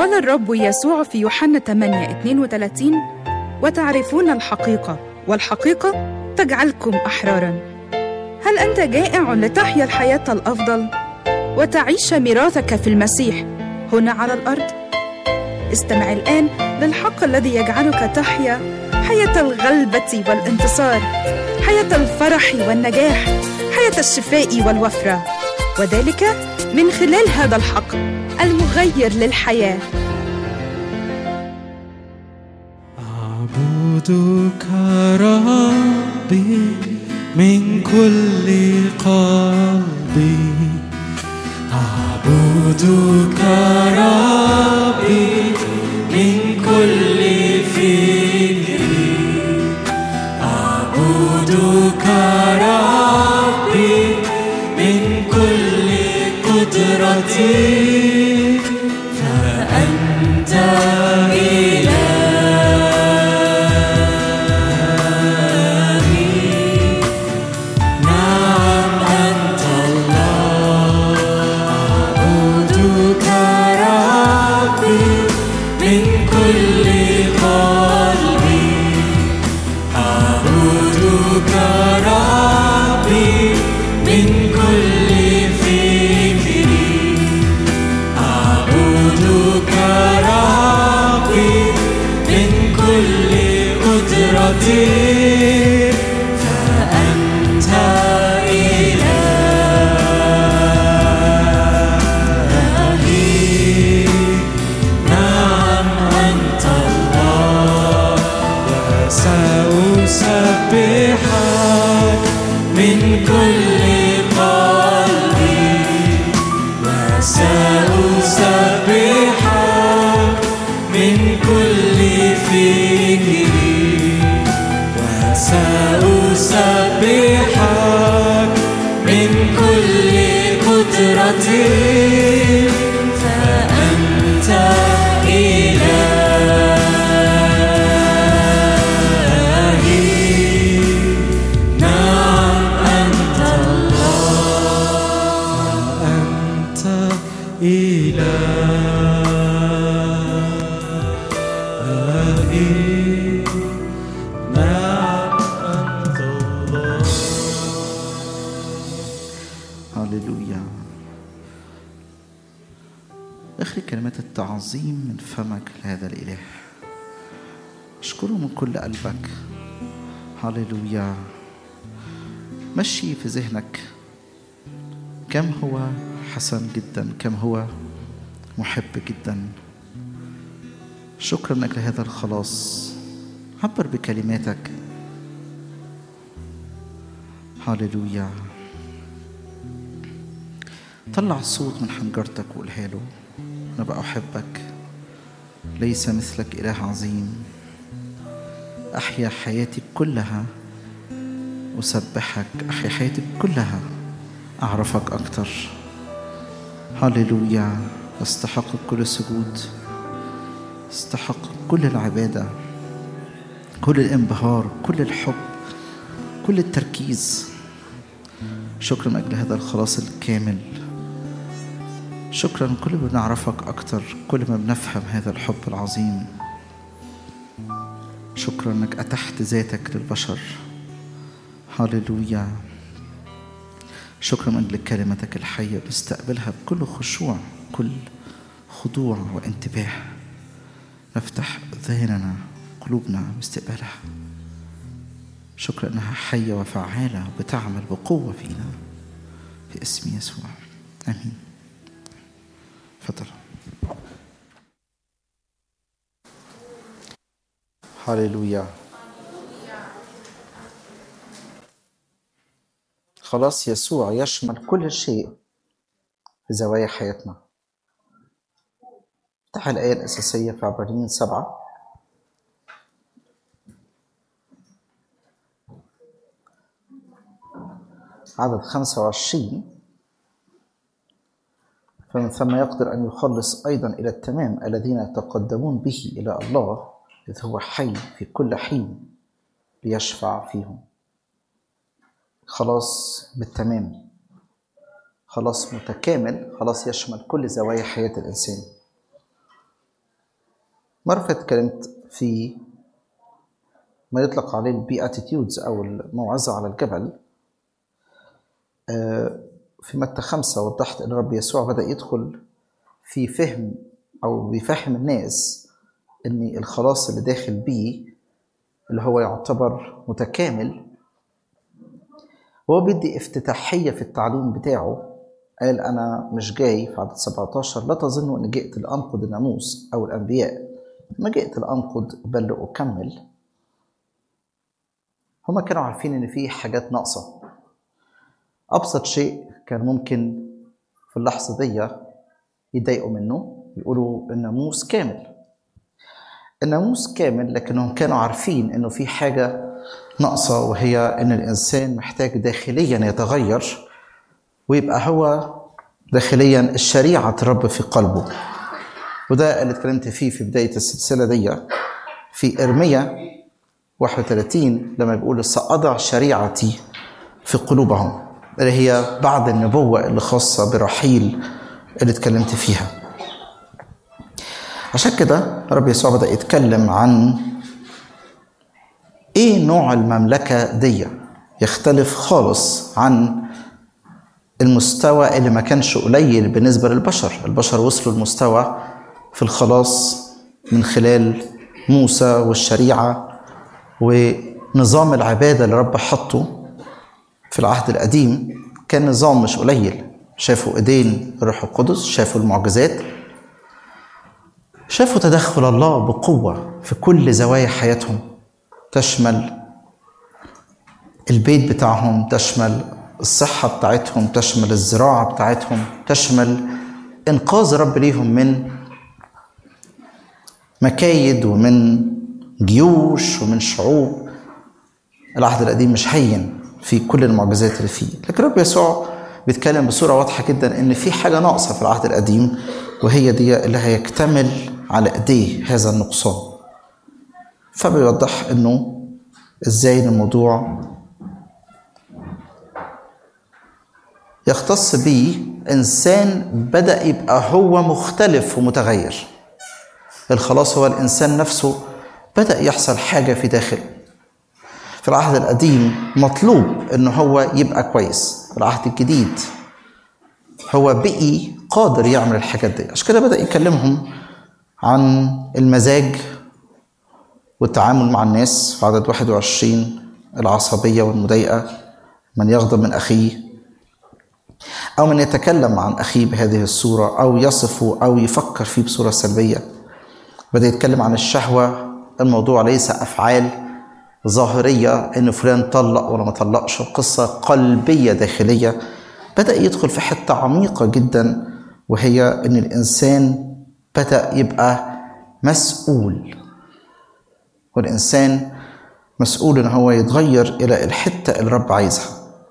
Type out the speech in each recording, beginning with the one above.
قال الرب يسوع في يوحنا 8 32 وتعرفون الحقيقة والحقيقة تجعلكم أحرارا هل أنت جائع لتحيا الحياة الأفضل وتعيش ميراثك في المسيح هنا على الأرض؟ استمع الآن للحق الذي يجعلك تحيا حياة الغلبة والانتصار حياة الفرح والنجاح حياة الشفاء والوفرة وذلك من خلال هذا الحق المغير للحياه أعبدك ربي من كل قلبي أعبدك ربي من كل فكري أعبدك ربي من كل قدرتي فأنت إلهي نعم أنت الله أعبدك ربي من كل قلبي أعبدك ربي من كل فكري أعبدك ربي من كل قدرتي فأنت إلهي نعم أنت الله وسأسبحك من كل قلبي وسأسبحك من كل فكري وسأسبحك من كل قدرتي فأنت إلهي نعم أنت الله أنت إلهي نعم أنت الله هللويا اخرج كلمات التعظيم من فمك لهذا الإله اشكره من كل قلبك هللويا مشي في ذهنك كم هو حسن جدا كم هو محب جدا شكرا لك لهذا الخلاص عبر بكلماتك هللويا طلع صوت من حنجرتك وقولها له أنا بقى أحبك ليس مثلك إله عظيم أحيا حياتي كلها أسبحك أحيا حياتي كلها أعرفك أكتر هللويا استحق كل سجود استحق كل العبادة كل الانبهار كل الحب كل التركيز شكرا من أجل هذا الخلاص الكامل شكرا كل ما بنعرفك أكتر كل ما بنفهم هذا الحب العظيم شكرا أنك أتحت ذاتك للبشر هللويا شكرا من أجل كلمتك الحية بنستقبلها بكل خشوع كل خضوع وانتباه نفتح ذهننا قلوبنا باستقبالها شكرا انها حيه وفعاله وبتعمل بقوه فينا في اسم يسوع امين تفضل هللويا خلاص يسوع يشمل كل شيء في زوايا حياتنا افتح الآية الأساسية في عبرانيين سبعة عدد 25 فمن ثم يقدر أن يخلص أيضا إلى التمام الذين يتقدمون به إلى الله إذ هو حي في كل حين ليشفع فيهم خلاص بالتمام خلاص متكامل خلاص يشمل كل زوايا حياة الإنسان مرة فاتت اتكلمت في ما يطلق عليه البياتيتيودز أو الموعظة على الجبل آه، في متى خمسة وضحت أن رب يسوع بدأ يدخل في فهم أو بيفهم الناس أن الخلاص اللي داخل بيه اللي هو يعتبر متكامل هو بيدي افتتاحية في التعليم بتاعه قال أنا مش جاي في عدد 17 لا تظنوا أن جئت لأنقض الناموس أو الأنبياء ما جئت لأنقض بل لأكمل هما كانوا عارفين إن في حاجات ناقصة أبسط شيء كان ممكن في اللحظة دي يتضايقوا منه يقولوا الناموس كامل الناموس كامل لكنهم كانوا عارفين انه في حاجه ناقصه وهي ان الانسان محتاج داخليا يتغير ويبقى هو داخليا الشريعه الرب في قلبه وده اللي اتكلمت فيه في بدايه السلسله دي في ارميا 31 لما بيقول ساضع شريعتي في قلوبهم اللي هي بعد النبوه اللي خاصه برحيل اللي اتكلمت فيها عشان كده رب يسوع بدأ يتكلم عن ايه نوع المملكة دي يختلف خالص عن المستوى اللي ما كانش قليل بالنسبة للبشر البشر وصلوا لمستوى في الخلاص من خلال موسى والشريعة ونظام العبادة اللي رب حطه في العهد القديم كان نظام مش قليل شافوا ايدين الروح القدس شافوا المعجزات شافوا تدخل الله بقوة في كل زوايا حياتهم تشمل البيت بتاعهم تشمل الصحة بتاعتهم تشمل الزراعة بتاعتهم تشمل إنقاذ رب ليهم من مكايد ومن جيوش ومن شعوب العهد القديم مش هين في كل المعجزات اللي فيه لكن رب يسوع بيتكلم بصورة واضحة جدا إن في حاجة ناقصة في العهد القديم وهي دي اللي هيكتمل على ايديه هذا النقصان فبيوضح انه ازاي الموضوع يختص بيه انسان بدا يبقى هو مختلف ومتغير الخلاص هو الانسان نفسه بدا يحصل حاجه في داخله في العهد القديم مطلوب ان هو يبقى كويس في العهد الجديد هو بقي قادر يعمل الحاجات دي عشان كده بدا يكلمهم عن المزاج والتعامل مع الناس في عدد 21 العصبية والمضايقة من يغضب من أخيه أو من يتكلم عن أخيه بهذه الصورة أو يصفه أو يفكر فيه بصورة سلبية بدأ يتكلم عن الشهوة الموضوع ليس أفعال ظاهرية إن فلان طلق ولا ما طلقش قصة قلبية داخلية بدأ يدخل في حتة عميقة جدا وهي إن الإنسان بدأ يبقى مسؤول والإنسان مسؤول إن هو يتغير إلى الحتة اللي الرب عايزها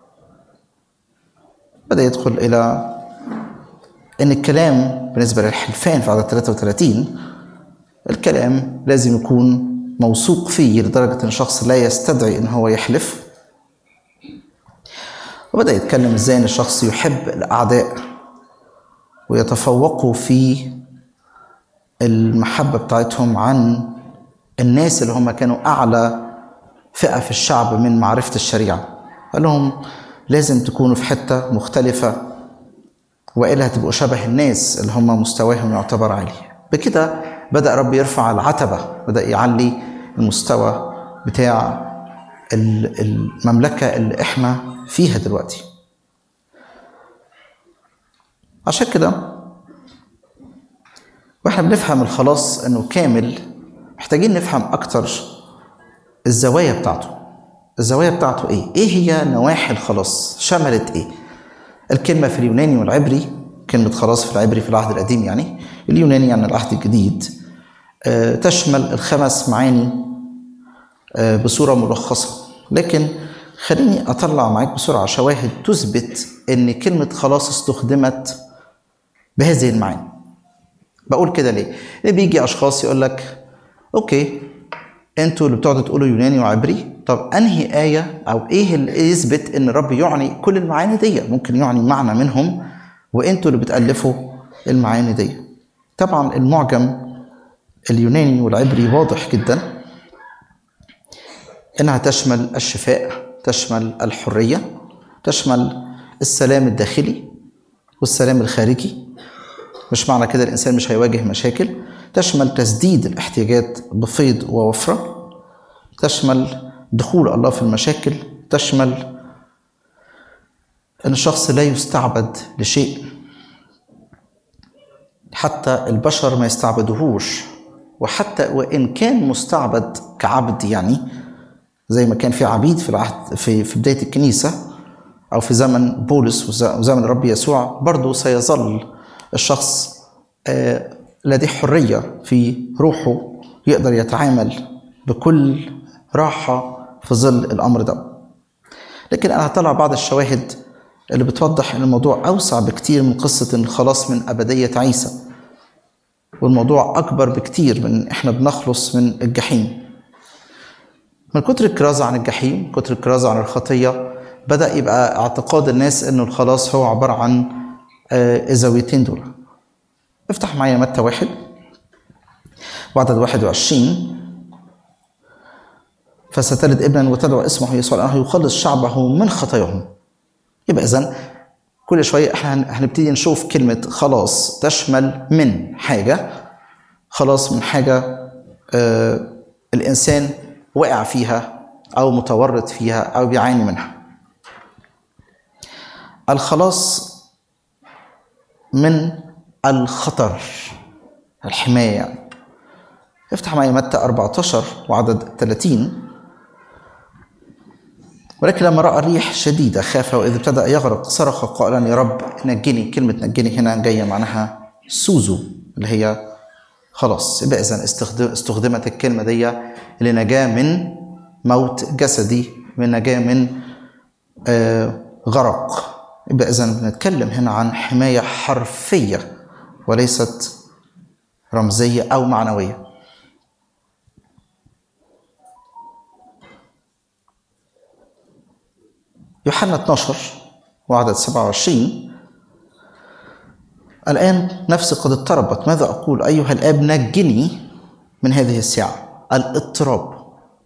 بدأ يدخل إلى إن الكلام بالنسبة للحلفان في عدد 33 الكلام لازم يكون موثوق فيه لدرجة إن الشخص لا يستدعي إن هو يحلف وبدأ يتكلم إزاي إن الشخص يحب الأعداء ويتفوقوا في المحبة بتاعتهم عن الناس اللي هم كانوا أعلى فئة في الشعب من معرفة الشريعة قال لهم لازم تكونوا في حتة مختلفة وإلا هتبقوا شبه الناس اللي هم مستواهم يعتبر عالي بكده بدأ رب يرفع العتبة بدأ يعلي المستوى بتاع المملكة اللي احنا فيها دلوقتي عشان كده واحنا بنفهم الخلاص انه كامل محتاجين نفهم اكتر الزوايا بتاعته الزوايا بتاعته ايه ايه هي نواحي الخلاص شملت ايه الكلمه في اليوناني والعبري كلمه خلاص في العبري في العهد القديم يعني اليوناني يعني العهد الجديد آه، تشمل الخمس معاني آه، بصوره ملخصه لكن خليني اطلع معاك بسرعه شواهد تثبت ان كلمه خلاص استخدمت بهذه المعاني بقول كده ليه؟ ليه بيجي اشخاص يقول لك اوكي انتوا اللي بتقعدوا تقولوا يوناني وعبري طب انهي ايه او ايه اللي يثبت ان الرب يعني كل المعاني دي ممكن يعني معنى منهم وانتوا اللي بتالفوا المعاني دي طبعا المعجم اليوناني والعبري واضح جدا انها تشمل الشفاء تشمل الحريه تشمل السلام الداخلي والسلام الخارجي مش معنى كده الانسان مش هيواجه مشاكل تشمل تسديد الاحتياجات بفيض ووفره تشمل دخول الله في المشاكل تشمل ان الشخص لا يستعبد لشيء حتى البشر ما يستعبدوهوش وحتى وان كان مستعبد كعبد يعني زي ما كان في عبيد في العهد في في بدايه الكنيسه او في زمن بولس وزمن الرب يسوع برضه سيظل الشخص آه، لديه حريه في روحه يقدر يتعامل بكل راحه في ظل الامر ده لكن انا هطلع بعض الشواهد اللي بتوضح ان الموضوع اوسع بكتير من قصه الخلاص من ابديه عيسى والموضوع اكبر بكتير من احنا بنخلص من الجحيم من كتر الكرازة عن الجحيم كتر الكرازة عن الخطية بدأ يبقى اعتقاد الناس انه الخلاص هو عبارة عن آه، الزاويتين دول افتح معايا متى واحد وعدد 21 فستلد ابنا وتدعو اسمه يسوع لانه يخلص شعبه من خطاياهم يبقى اذا كل شويه احنا هن- هنبتدي نشوف كلمه خلاص تشمل من حاجه خلاص من حاجه آه الانسان وقع فيها او متورط فيها او بيعاني منها الخلاص من الخطر الحمايه يعني افتح معي متى 14 وعدد 30 ولكن لما راى ريح شديده خاف واذ ابتدا يغرق صرخ قائلا يا رب نجني كلمه نجني هنا جايه معناها سوزو اللي هي خلاص يبقى اذا استخدم استخدمت الكلمه دي لنجاه من موت جسدي من نجاه من آه غرق يبقى اذا بنتكلم هنا عن حمايه حرفيه وليست رمزيه او معنويه يوحنا 12 وعدد 27 الآن نفسي قد اضطربت ماذا أقول أيها الآب نجني من هذه الساعة الاضطراب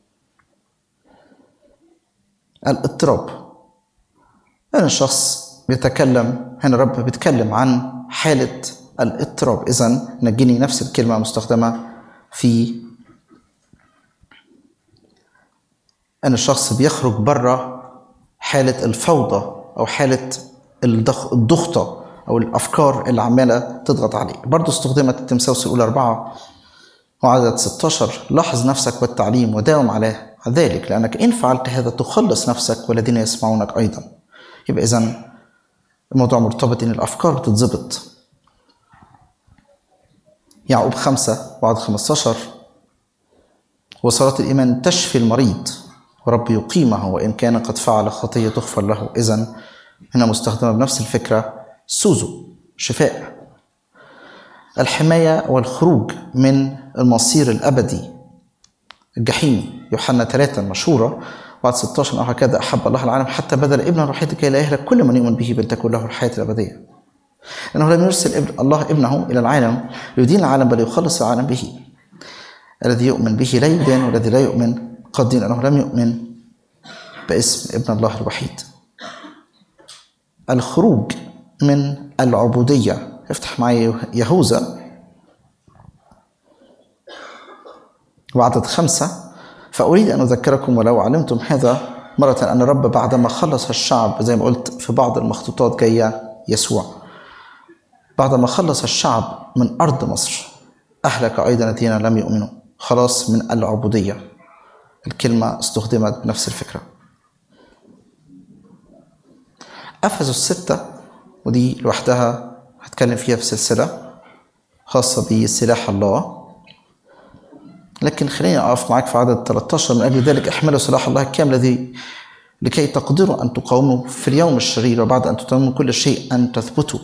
الاضطراب أنا الشخص بيتكلم هنا الرب بيتكلم عن حالة الاضطراب إذا نجني نفس الكلمة مستخدمة في أن الشخص بيخرج بره حالة الفوضى أو حالة الضغ- الضغطة أو الأفكار اللي عمالة تضغط عليه برضو استخدمت التمساوس الأولى أربعة وعدد 16 لاحظ نفسك والتعليم وداوم على ذلك لأنك إن فعلت هذا تخلص نفسك والذين يسمعونك أيضا يبقى إذا الموضوع مرتبط إن الأفكار بتتظبط يعقوب خمسة وعدد 15 وصلاة الإيمان تشفي المريض ورب يقيمه وإن كان قد فعل خطية تغفر له إذا هنا مستخدمة بنفس الفكرة سوزو شفاء الحماية والخروج من المصير الأبدي الجحيم يوحنا 3 المشهورة بعد 16 أو هكذا أحب الله العالم حتى بذل ابنه الوحيد كي لا يهلك كل من يؤمن به بل تكون له الحياة الأبدية لأنه لم يرسل ابن الله ابنه إلى العالم ليدين العالم بل يخلص العالم به الذي يؤمن به لا يدان والذي لا يؤمن قد دين أنه لم يؤمن باسم ابن الله الوحيد الخروج من العبودية افتح معي يهوذا وعدد خمسة فأريد أن أذكركم ولو علمتم هذا مرة أن الرب بعدما خلص الشعب زي ما قلت في بعض المخطوطات جاية يسوع بعدما خلص الشعب من أرض مصر أهلك أيضا الذين لم يؤمنوا خلاص من العبودية الكلمة استخدمت بنفس الفكرة أفسس الستة ودي لوحدها هتكلم فيها في سلسلة خاصة بسلاح الله لكن خليني أقف معاك في عدد 13 من أجل ذلك احملوا سلاح الله الكامل الذي لكي تقدروا أن تقاوموا في اليوم الشرير وبعد أن تتمموا كل شيء أن تثبتوا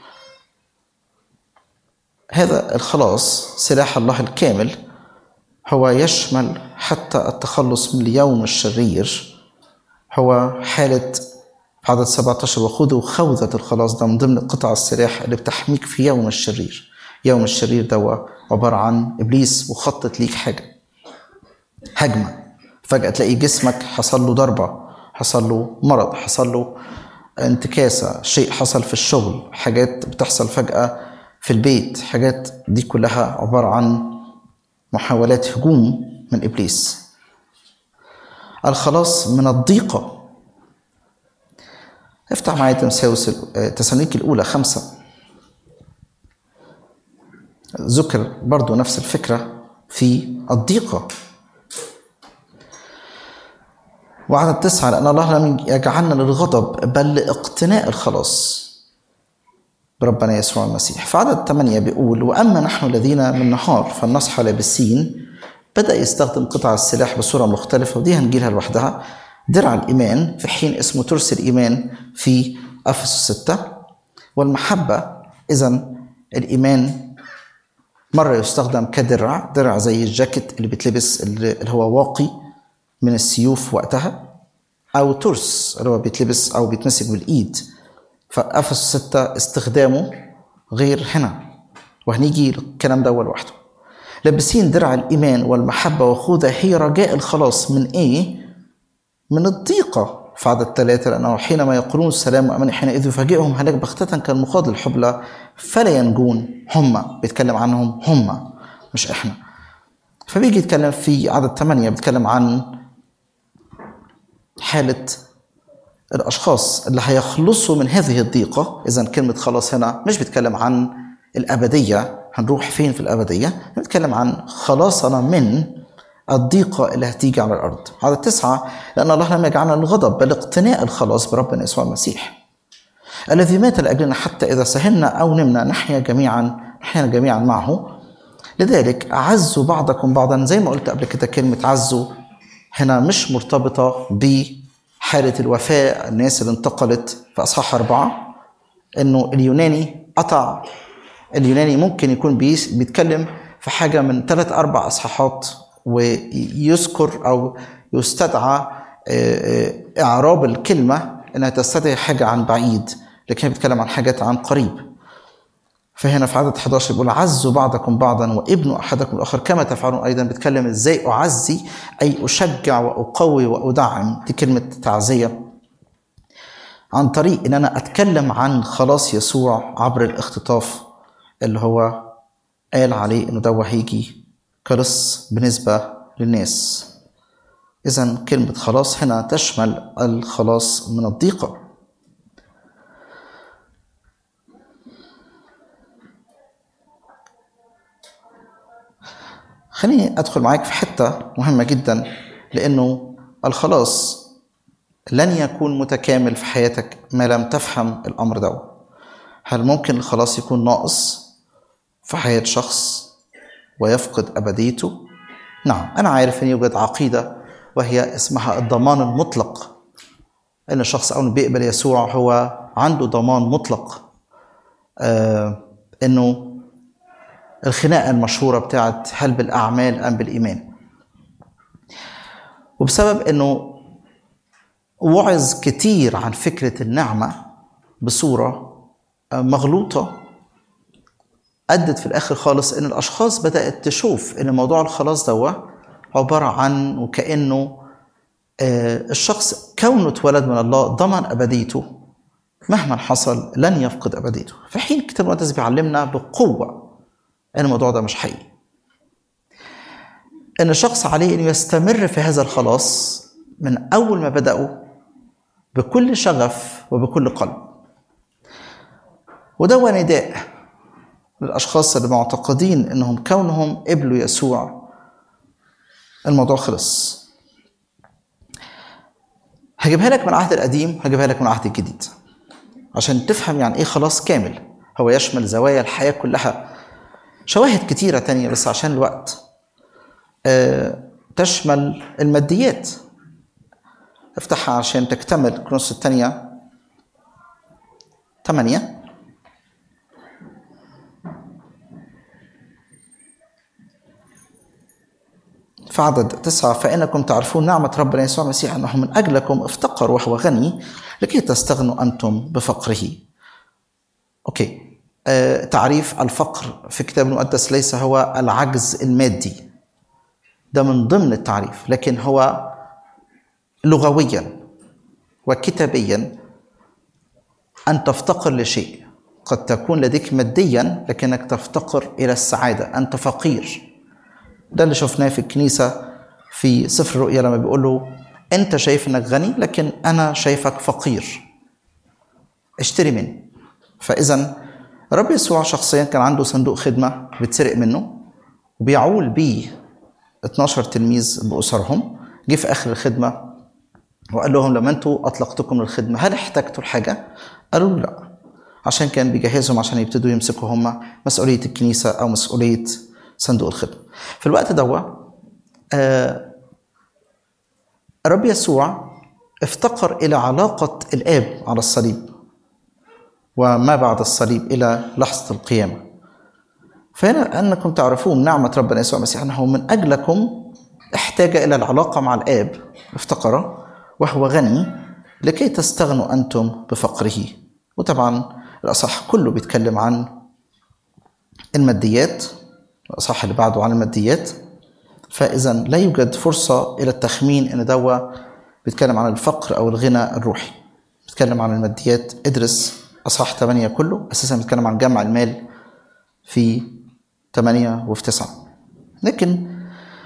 هذا الخلاص سلاح الله الكامل هو يشمل حتى التخلص من اليوم الشرير هو حالة في عدد 17 وخذوا خوذة الخلاص ده من ضمن قطع السلاح اللي بتحميك في يوم الشرير يوم الشرير دوا عبارة عن إبليس مخطط ليك حاجة هجمة فجأة تلاقي جسمك حصل له ضربة حصل له مرض حصل له انتكاسة شيء حصل في الشغل حاجات بتحصل فجأة في البيت حاجات دي كلها عبارة عن محاولات هجوم من إبليس الخلاص من الضيقة افتح معايا تمساوس تسالونيك الأولى خمسة ذكر برضو نفس الفكرة في الضيقة وعدد تسعة لأن الله لم يجعلنا للغضب بل لاقتناء الخلاص بربنا يسوع المسيح في عدد ثمانية بيقول وأما نحن الذين من نهار فلنصحى لابسين بدأ يستخدم قطع السلاح بصورة مختلفة ودي هنجيلها لوحدها درع الإيمان في حين اسمه ترس الإيمان في أفسس ستة والمحبة إذا الإيمان مرة يستخدم كدرع درع زي الجاكيت اللي بيتلبس اللي هو واقي من السيوف وقتها أو ترس اللي هو بيتلبس أو بيتمسك بالإيد فأفسس ستة استخدامه غير هنا وهنيجي الكلام ده لوحده لابسين درع الإيمان والمحبة وخوذة هي رجاء الخلاص من إيه؟ من الضيقة في عدد ثلاثة لأنه حينما يقولون السلام وأمان حينئذ يفاجئهم هلاك بغتة كالمخاض الحبلى فلا ينجون هم بيتكلم عنهم هم مش إحنا فبيجي يتكلم في عدد ثمانية بيتكلم عن حالة الأشخاص اللي هيخلصوا من هذه الضيقة إذا كلمة خلاص هنا مش بيتكلم عن الأبدية هنروح فين في الأبدية بيتكلم عن خلاصنا من الضيقة اللي هتيجي على الأرض عدد تسعة لأن الله لم يجعلنا الغضب بل اقتناء الخلاص بربنا يسوع المسيح الذي مات لأجلنا حتى إذا سهلنا أو نمنا نحيا جميعا نحيا جميعا معه لذلك أعزوا بعضكم بعضا زي ما قلت قبل كده كلمة عزوا هنا مش مرتبطة بحالة الوفاة الناس اللي انتقلت في أصحاح أربعة إنه اليوناني قطع اليوناني ممكن يكون بيس بيتكلم في حاجة من ثلاث أربع أصحاحات ويذكر أو يستدعى إعراب الكلمة إنها تستدعي حاجة عن بعيد لكن بيتكلم عن حاجات عن قريب فهنا في عدد 11 بيقول عزوا بعضكم بعضا وابنوا احدكم الاخر كما تفعلون ايضا بيتكلم ازاي اعزي اي اشجع واقوي وادعم دي كلمه تعزيه عن طريق ان انا اتكلم عن خلاص يسوع عبر الاختطاف اللي هو قال عليه انه ده هيجي كرس بالنسبه للناس اذا كلمه خلاص هنا تشمل الخلاص من الضيقه خليني ادخل معاك في حته مهمه جدا لانه الخلاص لن يكون متكامل في حياتك ما لم تفهم الامر ده هل ممكن الخلاص يكون ناقص في حياه شخص ويفقد ابديته نعم انا عارف ان يوجد عقيده وهي اسمها الضمان المطلق ان الشخص اول ما بيقبل يسوع هو عنده ضمان مطلق آه انه الخناقه المشهوره بتاعت هل بالاعمال ام بالايمان وبسبب انه وعظ كتير عن فكره النعمه بصوره مغلوطه ادت في الاخر خالص ان الاشخاص بدات تشوف ان موضوع الخلاص دوا عباره عن وكانه الشخص كونه اتولد من الله ضمن ابديته مهما حصل لن يفقد ابديته في حين الكتاب المقدس بيعلمنا بقوه ان الموضوع ده مش حقيقي ان الشخص عليه انه يستمر في هذا الخلاص من اول ما بداوا بكل شغف وبكل قلب وده نداء للاشخاص اللي معتقدين انهم كونهم قبلوا يسوع الموضوع خلص هجيبها لك من العهد القديم هجيبها لك من العهد الجديد عشان تفهم يعني ايه خلاص كامل هو يشمل زوايا الحياه كلها شواهد كتيرة تانية بس عشان الوقت أه تشمل الماديات افتحها عشان تكتمل كرونس الثانية ثمانية في عدد تسعة فإنكم تعرفون نعمة ربنا يسوع المسيح أنه من أجلكم افتقر وهو غني لكي تستغنوا أنتم بفقره أوكي آه، تعريف الفقر في الكتاب المقدس ليس هو العجز المادي ده من ضمن التعريف لكن هو لغويا وكتابيا ان تفتقر لشيء قد تكون لديك ماديا لكنك تفتقر الى السعاده انت فقير ده اللي شفناه في الكنيسه في سفر الرؤيا لما بيقول له انت شايف انك غني لكن انا شايفك فقير اشتري مني فاذا رب يسوع شخصيا كان عنده صندوق خدمه بيتسرق منه وبيعول بيه 12 تلميذ باسرهم جه في اخر الخدمه وقال لهم لما انتوا اطلقتكم للخدمه هل احتجتوا لحاجه؟ قالوا له لا عشان كان بيجهزهم عشان يبتدوا يمسكوا هم مسؤوليه الكنيسه او مسؤوليه صندوق الخدمه. في الوقت دوا آه الرب يسوع افتقر الى علاقه الاب على الصليب وما بعد الصليب الى لحظه القيامه. فهنا انكم تعرفون نعمه ربنا يسوع المسيح انه من اجلكم احتاج الى العلاقه مع الاب افتقر وهو غني لكي تستغنوا انتم بفقره. وطبعا الاصح كله بيتكلم عن الماديات الاصح اللي بعده عن الماديات فاذا لا يوجد فرصه الى التخمين ان دوا بيتكلم عن الفقر او الغنى الروحي بيتكلم عن الماديات ادرس اصحاح 8 كله اساسا بيتكلم عن جمع المال في 8 وفي 9 لكن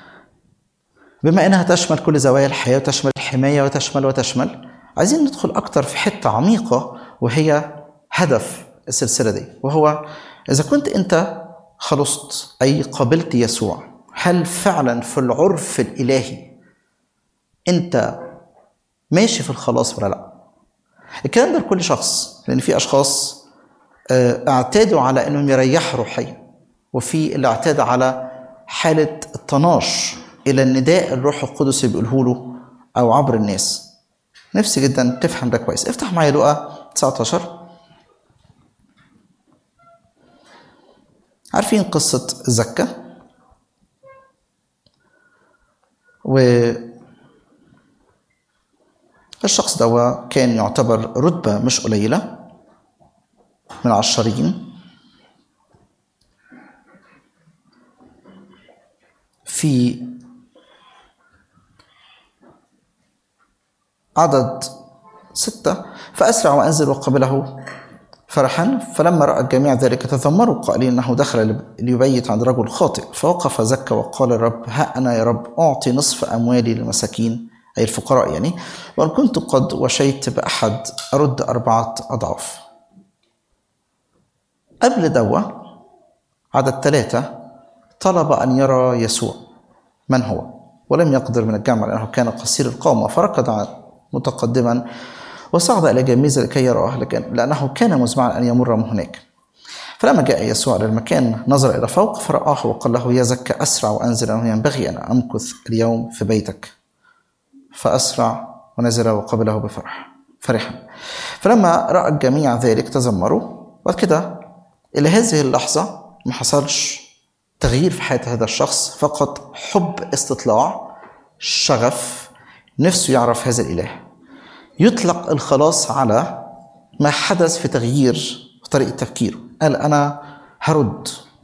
بما انها تشمل كل زوايا الحياه وتشمل الحمايه وتشمل وتشمل عايزين ندخل اكتر في حته عميقه وهي هدف السلسله دي وهو اذا كنت انت خلصت اي قبلت يسوع هل فعلا في العرف الالهي انت ماشي في الخلاص ولا لا الكلام ده لكل شخص لان في اشخاص آه، اعتادوا على انهم يريحوا روحيا وفي اللي اعتاد على حاله الطناش الى النداء الروح القدس اللي بيقوله له او عبر الناس نفسي جدا تفهم ده كويس افتح معايا لقا 19 عارفين قصة زكا و الشخص ده كان يعتبر رتبة مش قليلة من العشرين في عدد ستة فأسرع وأنزل وقبله فرحا فلما رأى الجميع ذلك تذمروا قائلين أنه دخل ليبيت عند رجل خاطئ فوقف زكى وقال الرب ها أنا يا رب أعطي نصف أموالي للمساكين أي الفقراء يعني وإن كنت قد وشيت بأحد أرد أربعة أضعاف قبل دوا عدد ثلاثة طلب أن يرى يسوع من هو ولم يقدر من الجمع لأنه كان قصير القامة فركض متقدما وصعد إلى جميزة لكي يراه لكن لأنه كان مزمعا أن يمر من هناك فلما جاء يسوع إلى المكان نظر إلى فوق فرآه وقال له يا زكى أسرع وأنزل أنه ينبغي أن أمكث اليوم في بيتك فأسرع ونزل وقبله بفرح فرحا فلما رأى الجميع ذلك تذمروا بعد كده إلى هذه اللحظة ما حصلش تغيير في حياة هذا الشخص فقط حب استطلاع شغف نفسه يعرف هذا الإله يطلق الخلاص على ما حدث في تغيير في طريقة تفكيره قال أنا هرد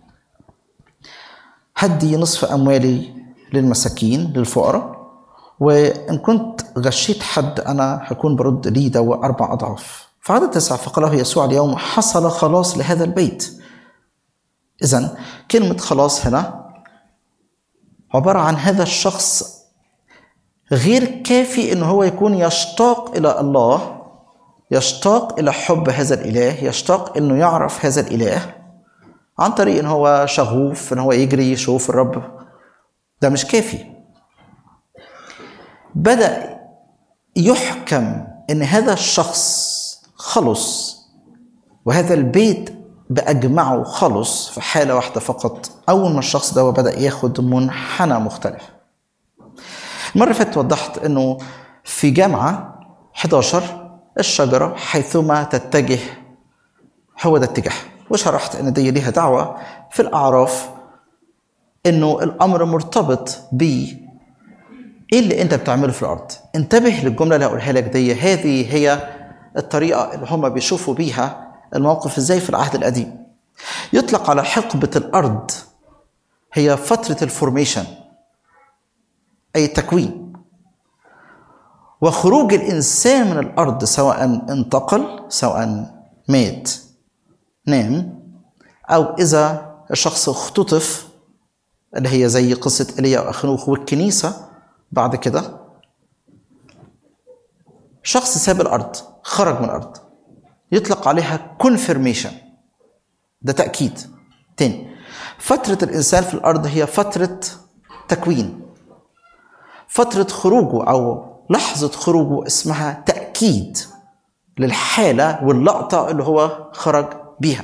هدي نصف أموالي للمساكين للفقراء وإن كنت غشيت حد أنا هكون برد لي دواء أربع أضعاف فعدد تسعة فقال له يسوع اليوم حصل خلاص لهذا البيت إذا كلمة خلاص هنا عبارة عن هذا الشخص غير كافي ان هو يكون يشتاق الى الله يشتاق الى حب هذا الاله يشتاق انه يعرف هذا الاله عن طريق ان هو شغوف ان هو يجري يشوف الرب ده مش كافي بدا يحكم ان هذا الشخص خلص وهذا البيت باجمعه خلص في حاله واحده فقط اول ما الشخص ده بدا ياخد منحنى مختلف المرة اللي فاتت وضحت انه في جامعة 11 الشجرة حيثما تتجه هو ده اتجاه وشرحت ان دي ليها دعوة في الأعراف انه الأمر مرتبط ب ايه اللي انت بتعمله في الأرض انتبه للجملة اللي هقولها لك دي هذه هي الطريقة اللي هم بيشوفوا بيها الموقف ازاي في العهد القديم يطلق على حقبة الأرض هي فترة الفورميشن أي التكوين وخروج الإنسان من الأرض سواء انتقل سواء مات نام أو إذا الشخص اختطف اللي هي زي قصة إيليا وأخنوخ والكنيسة بعد كده شخص ساب الأرض خرج من الأرض يطلق عليها confirmation ده تأكيد تاني فترة الإنسان في الأرض هي فترة تكوين فترة خروجه أو لحظة خروجه اسمها تأكيد للحالة واللقطة اللي هو خرج بيها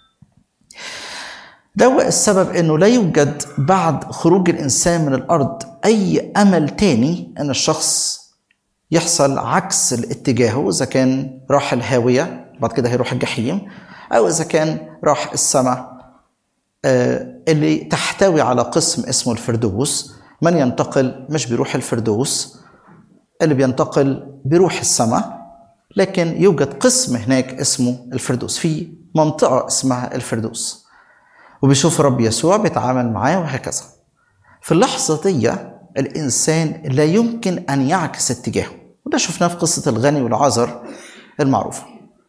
ده هو السبب انه لا يوجد بعد خروج الانسان من الارض اي امل تاني ان الشخص يحصل عكس الاتجاهه اذا كان راح الهاويه بعد كده هيروح الجحيم او اذا كان راح السماء آه، اللي تحتوي على قسم اسمه الفردوس من ينتقل مش بيروح الفردوس اللي بينتقل بيروح السماء لكن يوجد قسم هناك اسمه الفردوس في منطقة اسمها الفردوس وبيشوف الرب يسوع بيتعامل معاه وهكذا في اللحظة دي الإنسان لا يمكن أن يعكس اتجاهه وده شفناه في قصة الغني والعذر المعروفة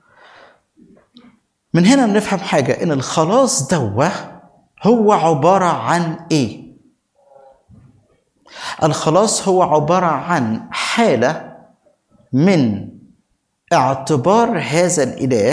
من هنا بنفهم حاجة إن الخلاص دوه هو عبارة عن إيه؟ الخلاص هو عبارة عن حالة من اعتبار هذا الإله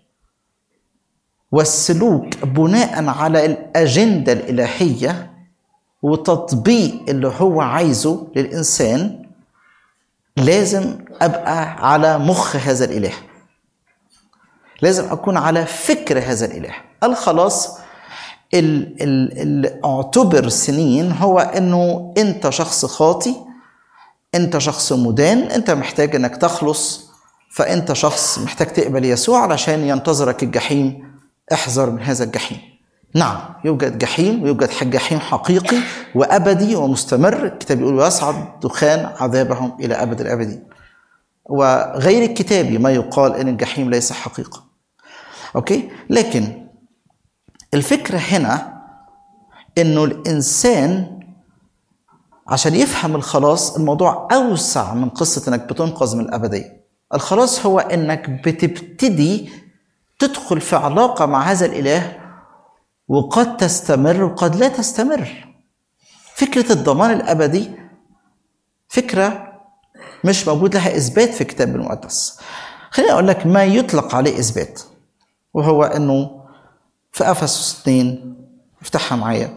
والسلوك بناء على الأجندة الإلهية وتطبيق اللي هو عايزه للإنسان لازم أبقى على مخ هذا الإله لازم أكون على فكر هذا الإله الخلاص اللي اعتبر سنين هو انه انت شخص خاطي انت شخص مدان انت محتاج انك تخلص فانت شخص محتاج تقبل يسوع علشان ينتظرك الجحيم احذر من هذا الجحيم نعم يوجد جحيم ويوجد جحيم حقيقي وابدي ومستمر الكتاب يقول ويصعد دخان عذابهم الى ابد الابدين وغير الكتابي ما يقال ان الجحيم ليس حقيقه اوكي لكن الفكرة هنا انه الانسان عشان يفهم الخلاص الموضوع اوسع من قصة انك بتنقذ من الابدية الخلاص هو انك بتبتدي تدخل في علاقة مع هذا الاله وقد تستمر وقد لا تستمر فكرة الضمان الابدي فكرة مش موجود لها اثبات في الكتاب المقدس خليني اقول لك ما يطلق عليه اثبات وهو انه في افسس 2 افتحها معايا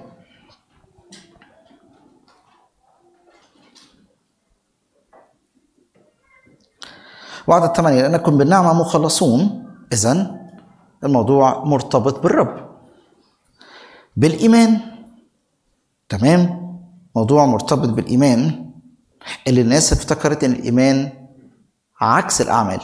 وعد الثمانية لأنكم بالنعمة مخلصون إذا الموضوع مرتبط بالرب بالإيمان تمام موضوع مرتبط بالإيمان اللي الناس افتكرت إن الإيمان عكس الأعمال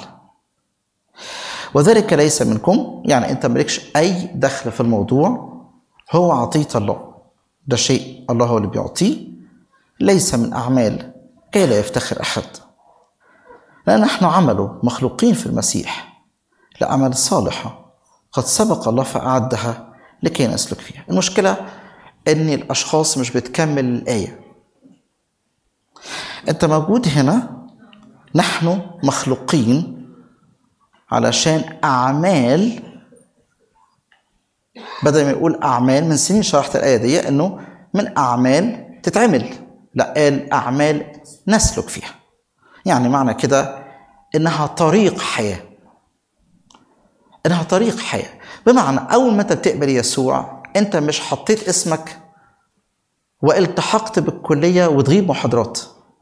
وذلك ليس منكم يعني انت مالكش اي دخل في الموضوع هو عطية الله ده شيء الله هو اللي بيعطيه ليس من اعمال كي لا يفتخر احد لان نحن عمله مخلوقين في المسيح لاعمال صالحه قد سبق الله فاعدها لكي نسلك فيها المشكله ان الاشخاص مش بتكمل الايه انت موجود هنا نحن مخلوقين علشان أعمال بدل ما يقول أعمال من سنين شرحت الآية دي إنه من أعمال تتعمل لا قال أعمال نسلك فيها يعني معنى كده إنها طريق حياة إنها طريق حياة بمعنى أول ما أنت بتقبل يسوع أنت مش حطيت اسمك والتحقت بالكلية وتغيب محاضرات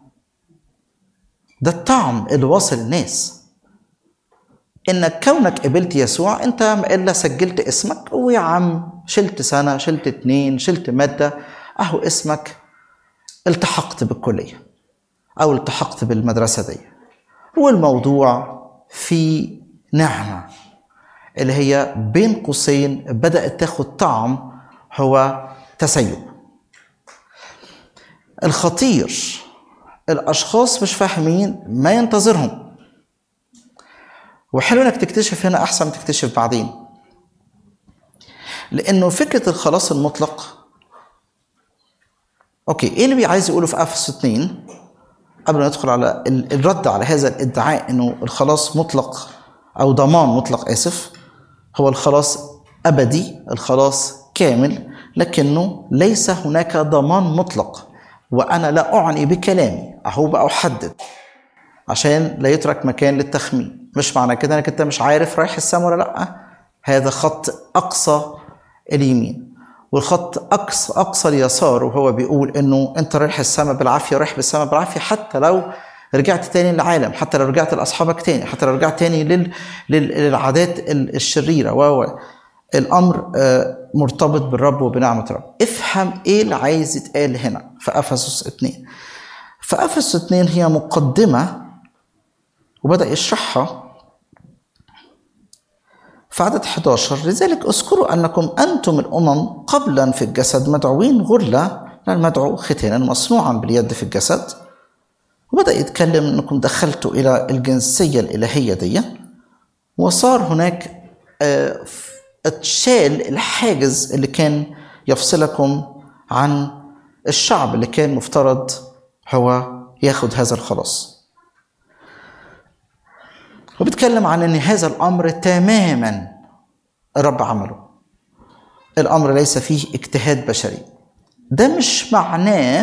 ده الطعم اللي واصل الناس انك كونك قبلت يسوع انت ما الا سجلت اسمك ويا عم شلت سنه شلت اتنين شلت ماده اهو اسمك التحقت بالكليه او التحقت بالمدرسه دي والموضوع في نعمه اللي هي بين قوسين بدات تاخد طعم هو تسيب الخطير الاشخاص مش فاهمين ما ينتظرهم وحلو انك تكتشف هنا احسن من تكتشف بعدين لانه فكره الخلاص المطلق اوكي ايه اللي عايز يقوله في افسس 2 قبل ما ندخل على ال- الرد على هذا الادعاء انه الخلاص مطلق او ضمان مطلق اسف هو الخلاص ابدي الخلاص كامل لكنه ليس هناك ضمان مطلق وانا لا اعني بكلامي اهو بقى احدد عشان لا يترك مكان للتخمين مش معنى كده انك انت مش عارف رايح السما ولا لا هذا خط اقصى اليمين والخط اقصى اقصى اليسار وهو بيقول انه انت رايح السما بالعافيه رايح بالسما بالعافيه حتى لو رجعت تاني للعالم حتى لو رجعت لاصحابك تاني حتى لو رجعت تاني لل... لل... للعادات ال- الشريره و و. الامر آه، مرتبط بالرب وبنعمه الرب افهم ايه اللي عايز يتقال هنا في افسس 2 فافسس 2 هي مقدمه وبدا يشرحها في عدد 11 لذلك اذكروا انكم انتم الامم قبلا في الجسد مدعوين غرله لا المدعو ختانا مصنوعا باليد في الجسد وبدا يتكلم انكم دخلتوا الى الجنسيه الالهيه دي وصار هناك آه، اتشال الحاجز اللي كان يفصلكم عن الشعب اللي كان مفترض هو ياخد هذا الخلاص وبيتكلم عن ان هذا الامر تماما الرب عمله الامر ليس فيه اجتهاد بشري ده مش معناه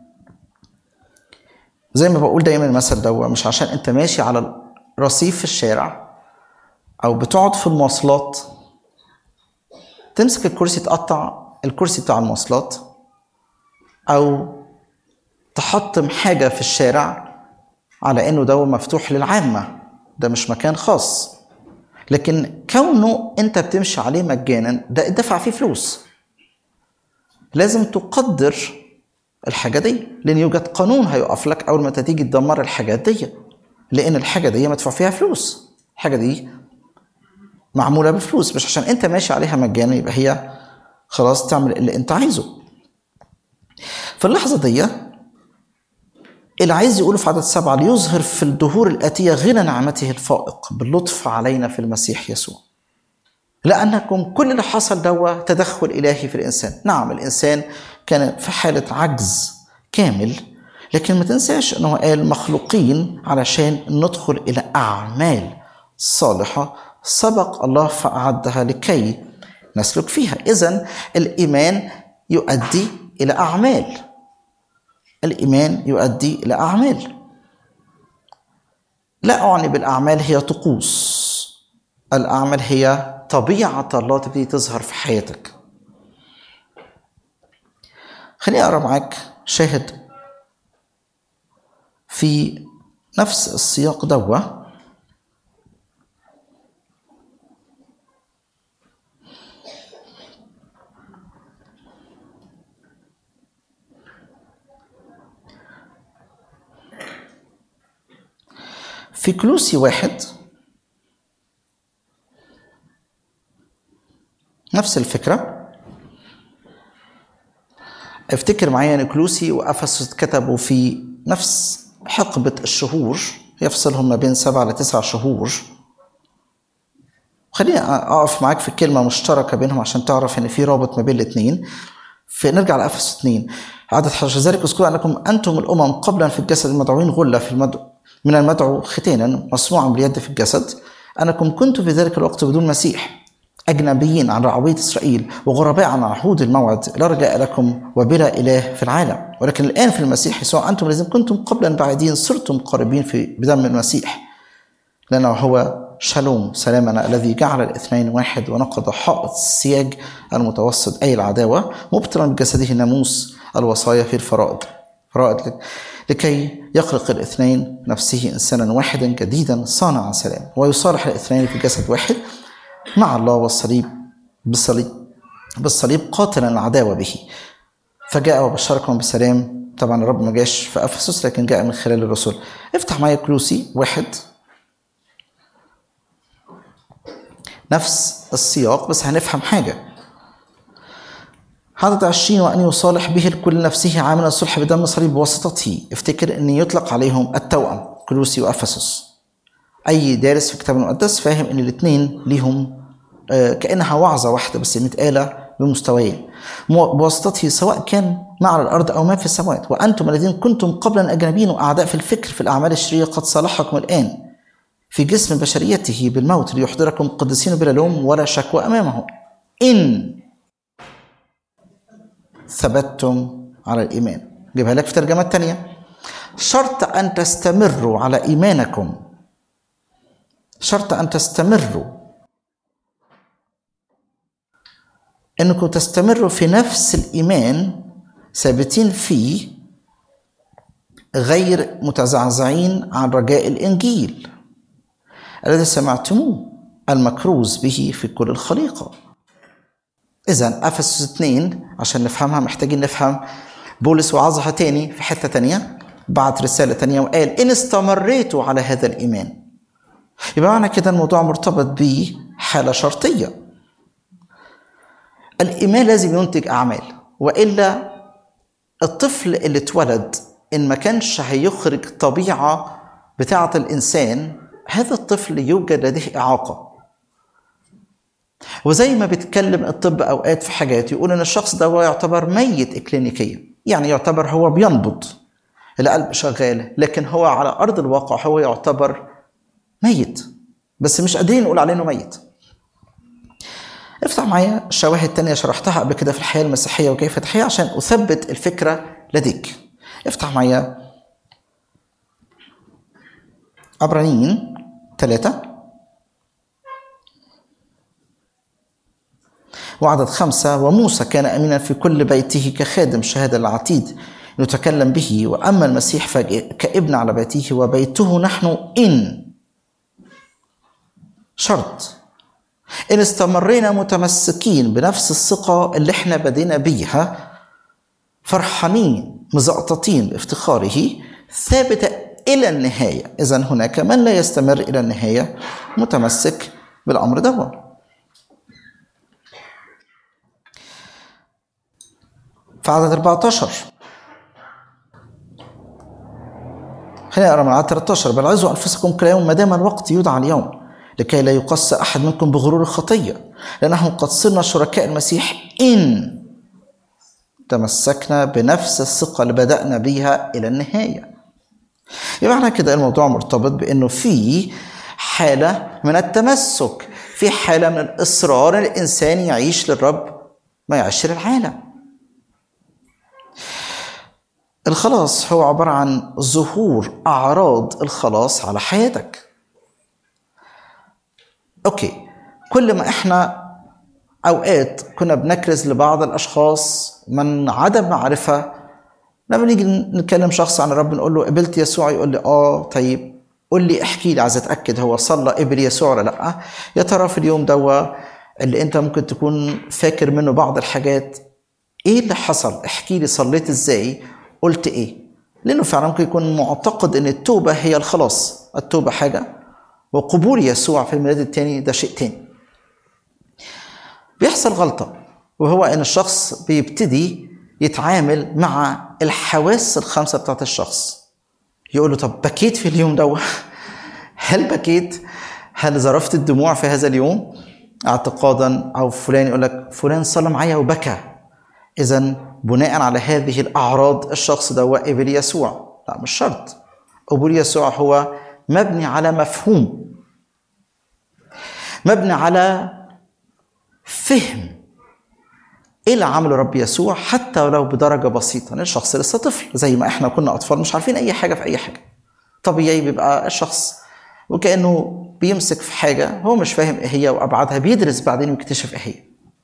زي ما بقول دايما المثل ده مش عشان انت ماشي على الرصيف في الشارع او بتقعد في المواصلات تمسك الكرسي تقطع الكرسي بتاع المواصلات او تحطم حاجه في الشارع على انه ده مفتوح للعامه ده مش مكان خاص لكن كونه انت بتمشي عليه مجانا ده دفع فيه فلوس لازم تقدر الحاجه دي لان يوجد قانون هيقف لك اول ما انت تيجي تدمر الحاجات دي لان الحاجه دي مدفوع فيها فلوس الحاجه دي معموله بفلوس مش عشان انت ماشي عليها مجانا يبقى هي خلاص تعمل اللي انت عايزه في اللحظه دي اللي عايز يقوله في عدد سبعة ليظهر في الدهور الآتية غنى نعمته الفائق باللطف علينا في المسيح يسوع لأنكم كل اللي حصل دوا تدخل إلهي في الإنسان نعم الإنسان كان في حالة عجز كامل لكن ما تنساش أنه قال مخلوقين علشان ندخل إلى أعمال صالحة سبق الله فأعدها لكي نسلك فيها إذا الإيمان يؤدي إلى أعمال الإيمان يؤدي إلى أعمال لا أعني بالأعمال هي طقوس الأعمال هي طبيعة الله تبتدي تظهر في حياتك خليني أقرأ معاك شاهد في نفس السياق دوا في كلوسي واحد نفس الفكرة افتكر معايا ان كلوسي وافسس كتبوا في نفس حقبة الشهور يفصلهم ما بين سبعة لتسع شهور خليني اقف معاك في كلمة مشتركة بينهم عشان تعرف ان في رابط ما بين الاثنين فنرجع لافسس 2 عدد 11 ذلك اذكروا انكم انتم الامم قبلا في الجسد المدعوين غله في المدعو من المدعو ختانا مصنوعا باليد في الجسد انكم كنتم في ذلك الوقت بدون مسيح اجنبيين عن رعويه اسرائيل وغرباء عن عهود الموعد لا رجاء لكم وبلا اله في العالم ولكن الان في المسيح يسوع انتم الذين كنتم قبلا بعيدين صرتم قريبين في بدم المسيح لانه هو شالوم سلامنا الذي جعل الاثنين واحد ونقض حائط السياج المتوسط اي العداوه مبطلا بجسده ناموس الوصايا في الفرائض فرائض لكي يخلق الاثنين نفسه انسانا واحدا جديدا صانعا سلام ويصالح الاثنين في جسد واحد مع الله والصليب بالصليب بالصليب قاتلا العداوه به فجاء وبشركم بسلام طبعا الرب ما جاش في افسس لكن جاء من خلال الرسل افتح معايا كلوسي واحد نفس السياق بس هنفهم حاجه عدد عشرين وأن يصالح به الكل نفسه عاملا الصلح بدم صليب بواسطته افتكر أن يطلق عليهم التوأم كلوسي وأفسس أي دارس في الكتاب المقدس فاهم أن الاثنين ليهم آه، كانها وعظه واحده بس متقاله بمستويين مو- بواسطته سواء كان ما على الارض او ما في السماوات وانتم الذين كنتم قبلا اجنبيين واعداء في الفكر في الاعمال الشريره قد صالحكم الان في جسم بشريته بالموت ليحضركم قدسين بلا لوم ولا شكوى امامه ان ثبتتم على الايمان جيبها لك في ترجمات تانية شرط ان تستمروا على ايمانكم شرط ان تستمروا انكم تستمروا في نفس الايمان ثابتين فيه غير متزعزعين عن رجاء الانجيل الذي سمعتموه المكروز به في كل الخليقه اذا افسس 2 عشان نفهمها محتاجين نفهم بولس وعظها تاني في حته تانيه بعت رساله تانيه وقال ان استمريتوا على هذا الايمان يبقى معنى كده الموضوع مرتبط بحاله شرطيه الايمان لازم ينتج اعمال والا الطفل اللي اتولد ان ما كانش هيخرج طبيعه بتاعه الانسان هذا الطفل يوجد لديه اعاقه وزي ما بيتكلم الطب اوقات في حاجات يقول ان الشخص ده هو يعتبر ميت اكلينيكيا يعني يعتبر هو بينبض القلب شغال لكن هو على ارض الواقع هو يعتبر ميت بس مش قادرين نقول عليه انه ميت افتح معايا شواهد تانية شرحتها قبل كده في الحياة المسيحية وكيف تحيا عشان أثبت الفكرة لديك افتح معايا عبرانيين ثلاثة وعدد خمسة وموسى كان أمينا في كل بيته كخادم شهادة العتيد يتكلم به وأما المسيح فكابن على بيته وبيته نحن إن شرط إن استمرينا متمسكين بنفس الثقة اللي احنا بدينا بيها فرحانين مزقططين بافتخاره ثابتة إلى النهاية إذا هناك من لا يستمر إلى النهاية متمسك بالأمر ده في عدد 14 خلينا نقرا من عدد 13 بل عزوا أنفسكم كل يوم ما دام الوقت يدعى اليوم لكي لا يقص أحد منكم بغرور الخطية لأنه قد صرنا شركاء المسيح إن تمسكنا بنفس الثقة اللي بدأنا بيها إلى النهاية يبقى احنا كده الموضوع مرتبط بأنه في حالة من التمسك في حالة من الإصرار إن الإنسان يعيش للرب ما يعيش للعالم الخلاص هو عبارة عن ظهور أعراض الخلاص على حياتك اوكي كل ما احنا اوقات كنا بنكرز لبعض الاشخاص من عدم معرفه لما نيجي نتكلم شخص عن الرب نقول له قبلت يسوع يقول لي اه طيب قول لي احكي لي عايز اتاكد هو صلى قبل يسوع ولا لا يا ترى في اليوم دوا اللي انت ممكن تكون فاكر منه بعض الحاجات ايه اللي حصل احكي لي صليت ازاي قلت ايه لانه فعلا ممكن يكون معتقد ان التوبه هي الخلاص التوبه حاجه وقبول يسوع في الميلاد الثاني ده شيء تاني بيحصل غلطة وهو إن الشخص بيبتدي يتعامل مع الحواس الخمسة بتاعت الشخص يقول له طب بكيت في اليوم ده هل بكيت هل ظرفت الدموع في هذا اليوم اعتقادا او فلان يقول لك فلان صلى معايا وبكى اذا بناء على هذه الاعراض الشخص ده قبل يسوع لا مش شرط قبول يسوع هو مبني على مفهوم مبني على فهم ايه اللي عمله رب يسوع حتى ولو بدرجه بسيطه الشخص لسه طفل زي ما احنا كنا اطفال مش عارفين اي حاجه في اي حاجه طبيعي بيبقى الشخص وكانه بيمسك في حاجه هو مش فاهم ايه هي وابعادها بيدرس بعدين ويكتشف ايه هي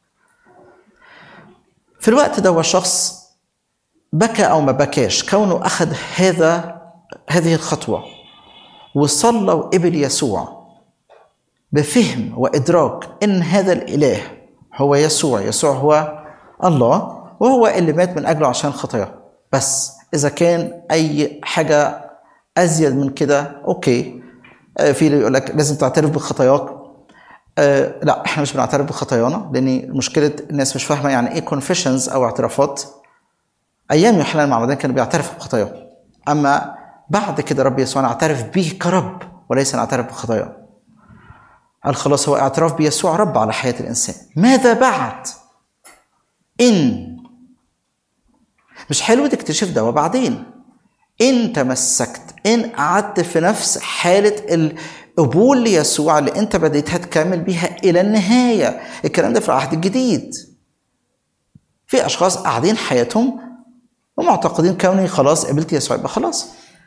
في الوقت ده هو الشخص بكى او ما بكاش كونه اخذ هذا هذه الخطوه وصلى وقبل يسوع بفهم وادراك ان هذا الاله هو يسوع يسوع هو الله وهو اللي مات من اجله عشان خطاياه بس اذا كان اي حاجه ازيد من كده اوكي آه، في اللي يقول لك لازم تعترف بخطاياك آه لا احنا مش بنعترف بخطايانا لان مشكله الناس مش فاهمه يعني ايه كونفيشنز او اعترافات ايام يوحنا المعمدان كان بيعترف بخطاياه اما بعد كده رب يسوع نعترف به كرب وليس نعترف بخطاياه الخلاص هو اعتراف بيسوع رب على حياة الإنسان ماذا بعد إن مش حلو تكتشف ده وبعدين إن تمسكت إن قعدت في نفس حالة القبول ليسوع اللي أنت بديتها تكمل بيها إلى النهاية الكلام ده في العهد الجديد في أشخاص قاعدين حياتهم ومعتقدين كوني خلاص قبلت يسوع يبقى خلاص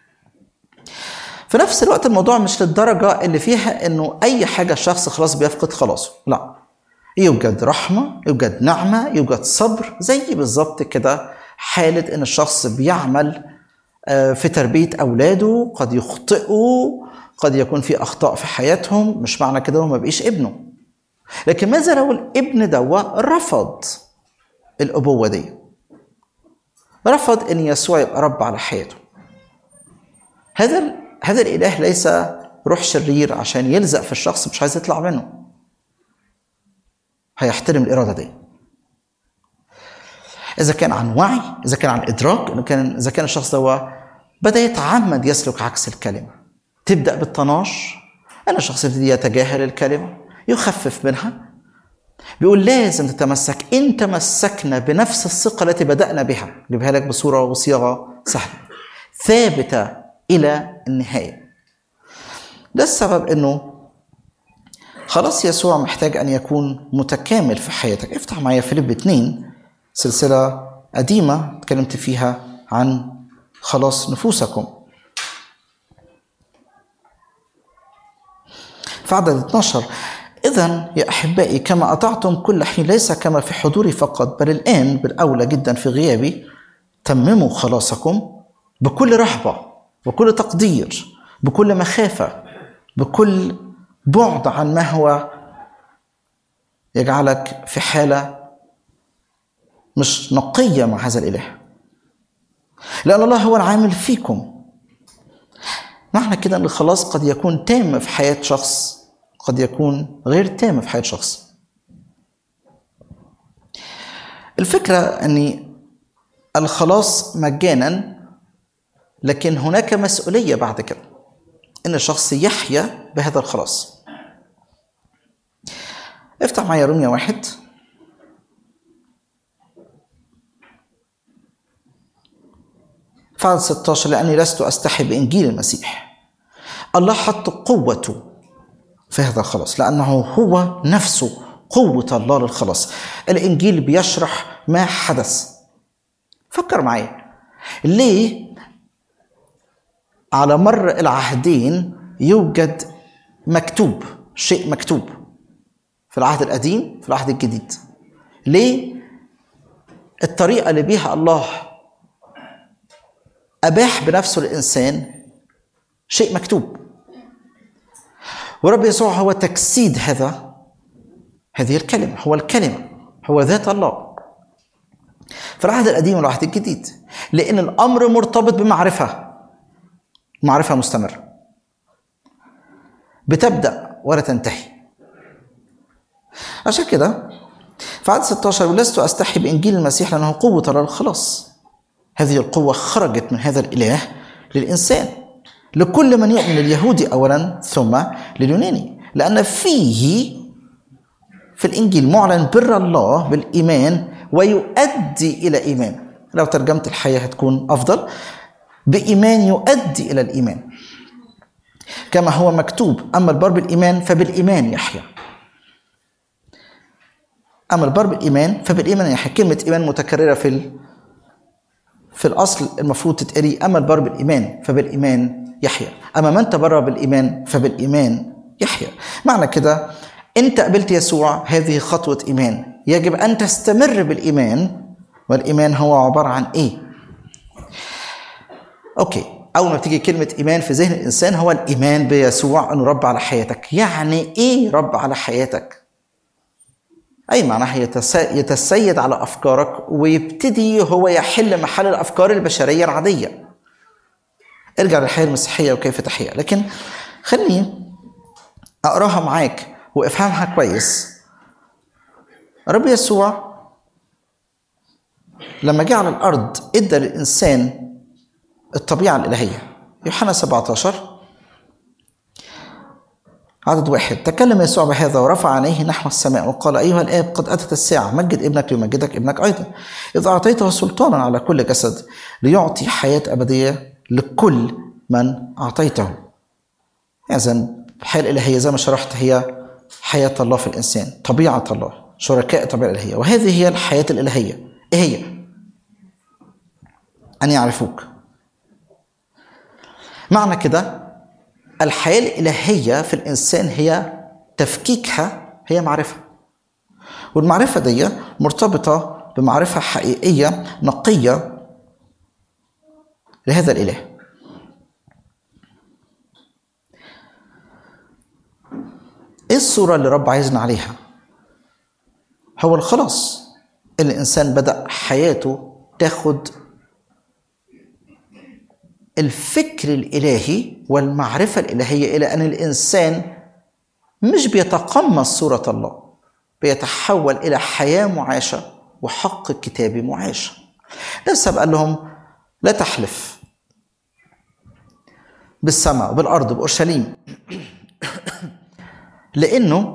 في نفس الوقت الموضوع مش للدرجة اللي فيها انه اي حاجة الشخص خلاص بيفقد خلاصه لا يوجد رحمة يوجد نعمة يوجد صبر زي بالظبط كده حالة ان الشخص بيعمل آه، في تربية اولاده قد يخطئوا قد يكون في اخطاء في حياتهم مش معنى كده انه ما بقيش ابنه لكن ماذا لو الابن دوا رفض الابوة دي رفض ان يسوع يبقى رب على حياته هذا هذا الاله ليس روح شرير عشان يلزق في الشخص مش عايز يطلع منه هيحترم الاراده دي اذا كان عن وعي اذا كان عن ادراك إذا كان اذا كان الشخص ده بدا يتعمد يسلك عكس الكلمه تبدا بالطناش ان الشخص يبتدي يتجاهل الكلمه يخفف منها بيقول لازم تتمسك ان تمسكنا بنفس الثقه التي بدانا بها جيبها لك بصوره وصياغه سهله ثابته الى النهايه ده السبب انه خلاص يسوع محتاج ان يكون متكامل في حياتك افتح معايا فيليب 2 سلسله قديمه اتكلمت فيها عن خلاص نفوسكم في عدد 12 إذا يا أحبائي كما أطعتم كل حين ليس كما في حضوري فقط بل الآن بالأولى جدا في غيابي تمموا خلاصكم بكل رهبة بكل تقدير بكل مخافة بكل بعد عن ما هو يجعلك في حالة مش نقية مع هذا الإله لأن الله هو العامل فيكم معنى كده أن الخلاص قد يكون تام في حياة شخص قد يكون غير تام في حياة شخص الفكرة أن الخلاص مجانا لكن هناك مسؤولية بعد كده ان الشخص يحيا بهذا الخلاص افتح معايا روميا واحد فعل 16 لأني لست أستحي بإنجيل المسيح الله حط قوته في هذا الخلاص لأنه هو نفسه قوة الله للخلاص الإنجيل بيشرح ما حدث فكر معايا ليه على مر العهدين يوجد مكتوب شيء مكتوب في العهد القديم في العهد الجديد ليه الطريقة اللي بيها الله أباح بنفسه الإنسان شيء مكتوب ورب يسوع هو تجسيد هذا هذه الكلمة هو الكلمة هو ذات الله في العهد القديم والعهد الجديد لأن الأمر مرتبط بمعرفة معرفة مستمرة بتبدأ ولا تنتهي عشان كده في عدد 16 ولست أستحي بإنجيل المسيح لأنه قوة الله الخلاص هذه القوة خرجت من هذا الإله للإنسان لكل من يؤمن اليهودي أولا ثم لليوناني لأن فيه في الإنجيل معلن بر الله بالإيمان ويؤدي إلى إيمان لو ترجمت الحياة هتكون أفضل بإيمان يؤدي إلى الإيمان كما هو مكتوب أما البر بالإيمان فبالإيمان يحيا أما البر بالإيمان فبالإيمان يحيا كلمة إيمان متكررة في ال... في الأصل المفروض تتقري أما البر بالإيمان فبالإيمان يحيا أما من تبرر بالإيمان فبالإيمان يحيا معنى كده أنت قبلت يسوع هذه خطوة إيمان يجب أن تستمر بالإيمان والإيمان هو عبارة عن إيه؟ أوكي أول ما بتيجي كلمة إيمان في ذهن الإنسان هو الإيمان بيسوع أنه رب على حياتك يعني إيه رب على حياتك؟ أي معناها يتس- يتسيد على أفكارك ويبتدي هو يحل محل الأفكار البشرية العادية ارجع للحياة المسيحية وكيف تحيا لكن خليني أقراها معاك وافهمها كويس رب يسوع لما جه على الأرض إدى للإنسان الطبيعة الإلهية يوحنا 17 عدد واحد تكلم يسوع بهذا ورفع عينيه نحو السماء وقال أيها الآب قد أتت الساعة مجد ابنك ليمجدك ابنك أيضا إذ أعطيته سلطانا على كل جسد ليعطي حياة أبدية لكل من أعطيته إذا الحياة الإلهية زي ما شرحت هي حياة الله في الإنسان طبيعة الله شركاء الطبيعة الإلهية وهذه هي الحياة الإلهية إيه هي؟ أن يعرفوك معنى كده الحياة الإلهية في الإنسان هي تفكيكها هي معرفة والمعرفة دي مرتبطة بمعرفة حقيقية نقية لهذا الإله ايه الصورة اللي رب عايزنا عليها؟ هو الخلاص اللي الإنسان بدأ حياته تاخد الفكر الإلهي والمعرفة الإلهية إلى أن الإنسان مش بيتقمص صورة الله بيتحول إلى حياة معاشة وحق كتابي معاش نفسه قال لهم لا تحلف بالسماء وبالأرض بأورشليم لأنه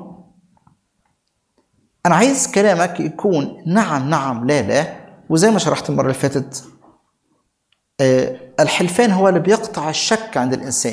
أنا عايز كلامك يكون نعم نعم لا لا وزي ما شرحت المرة اللي فاتت آه، الحلفان هو اللي بيقطع الشك عند الإنسان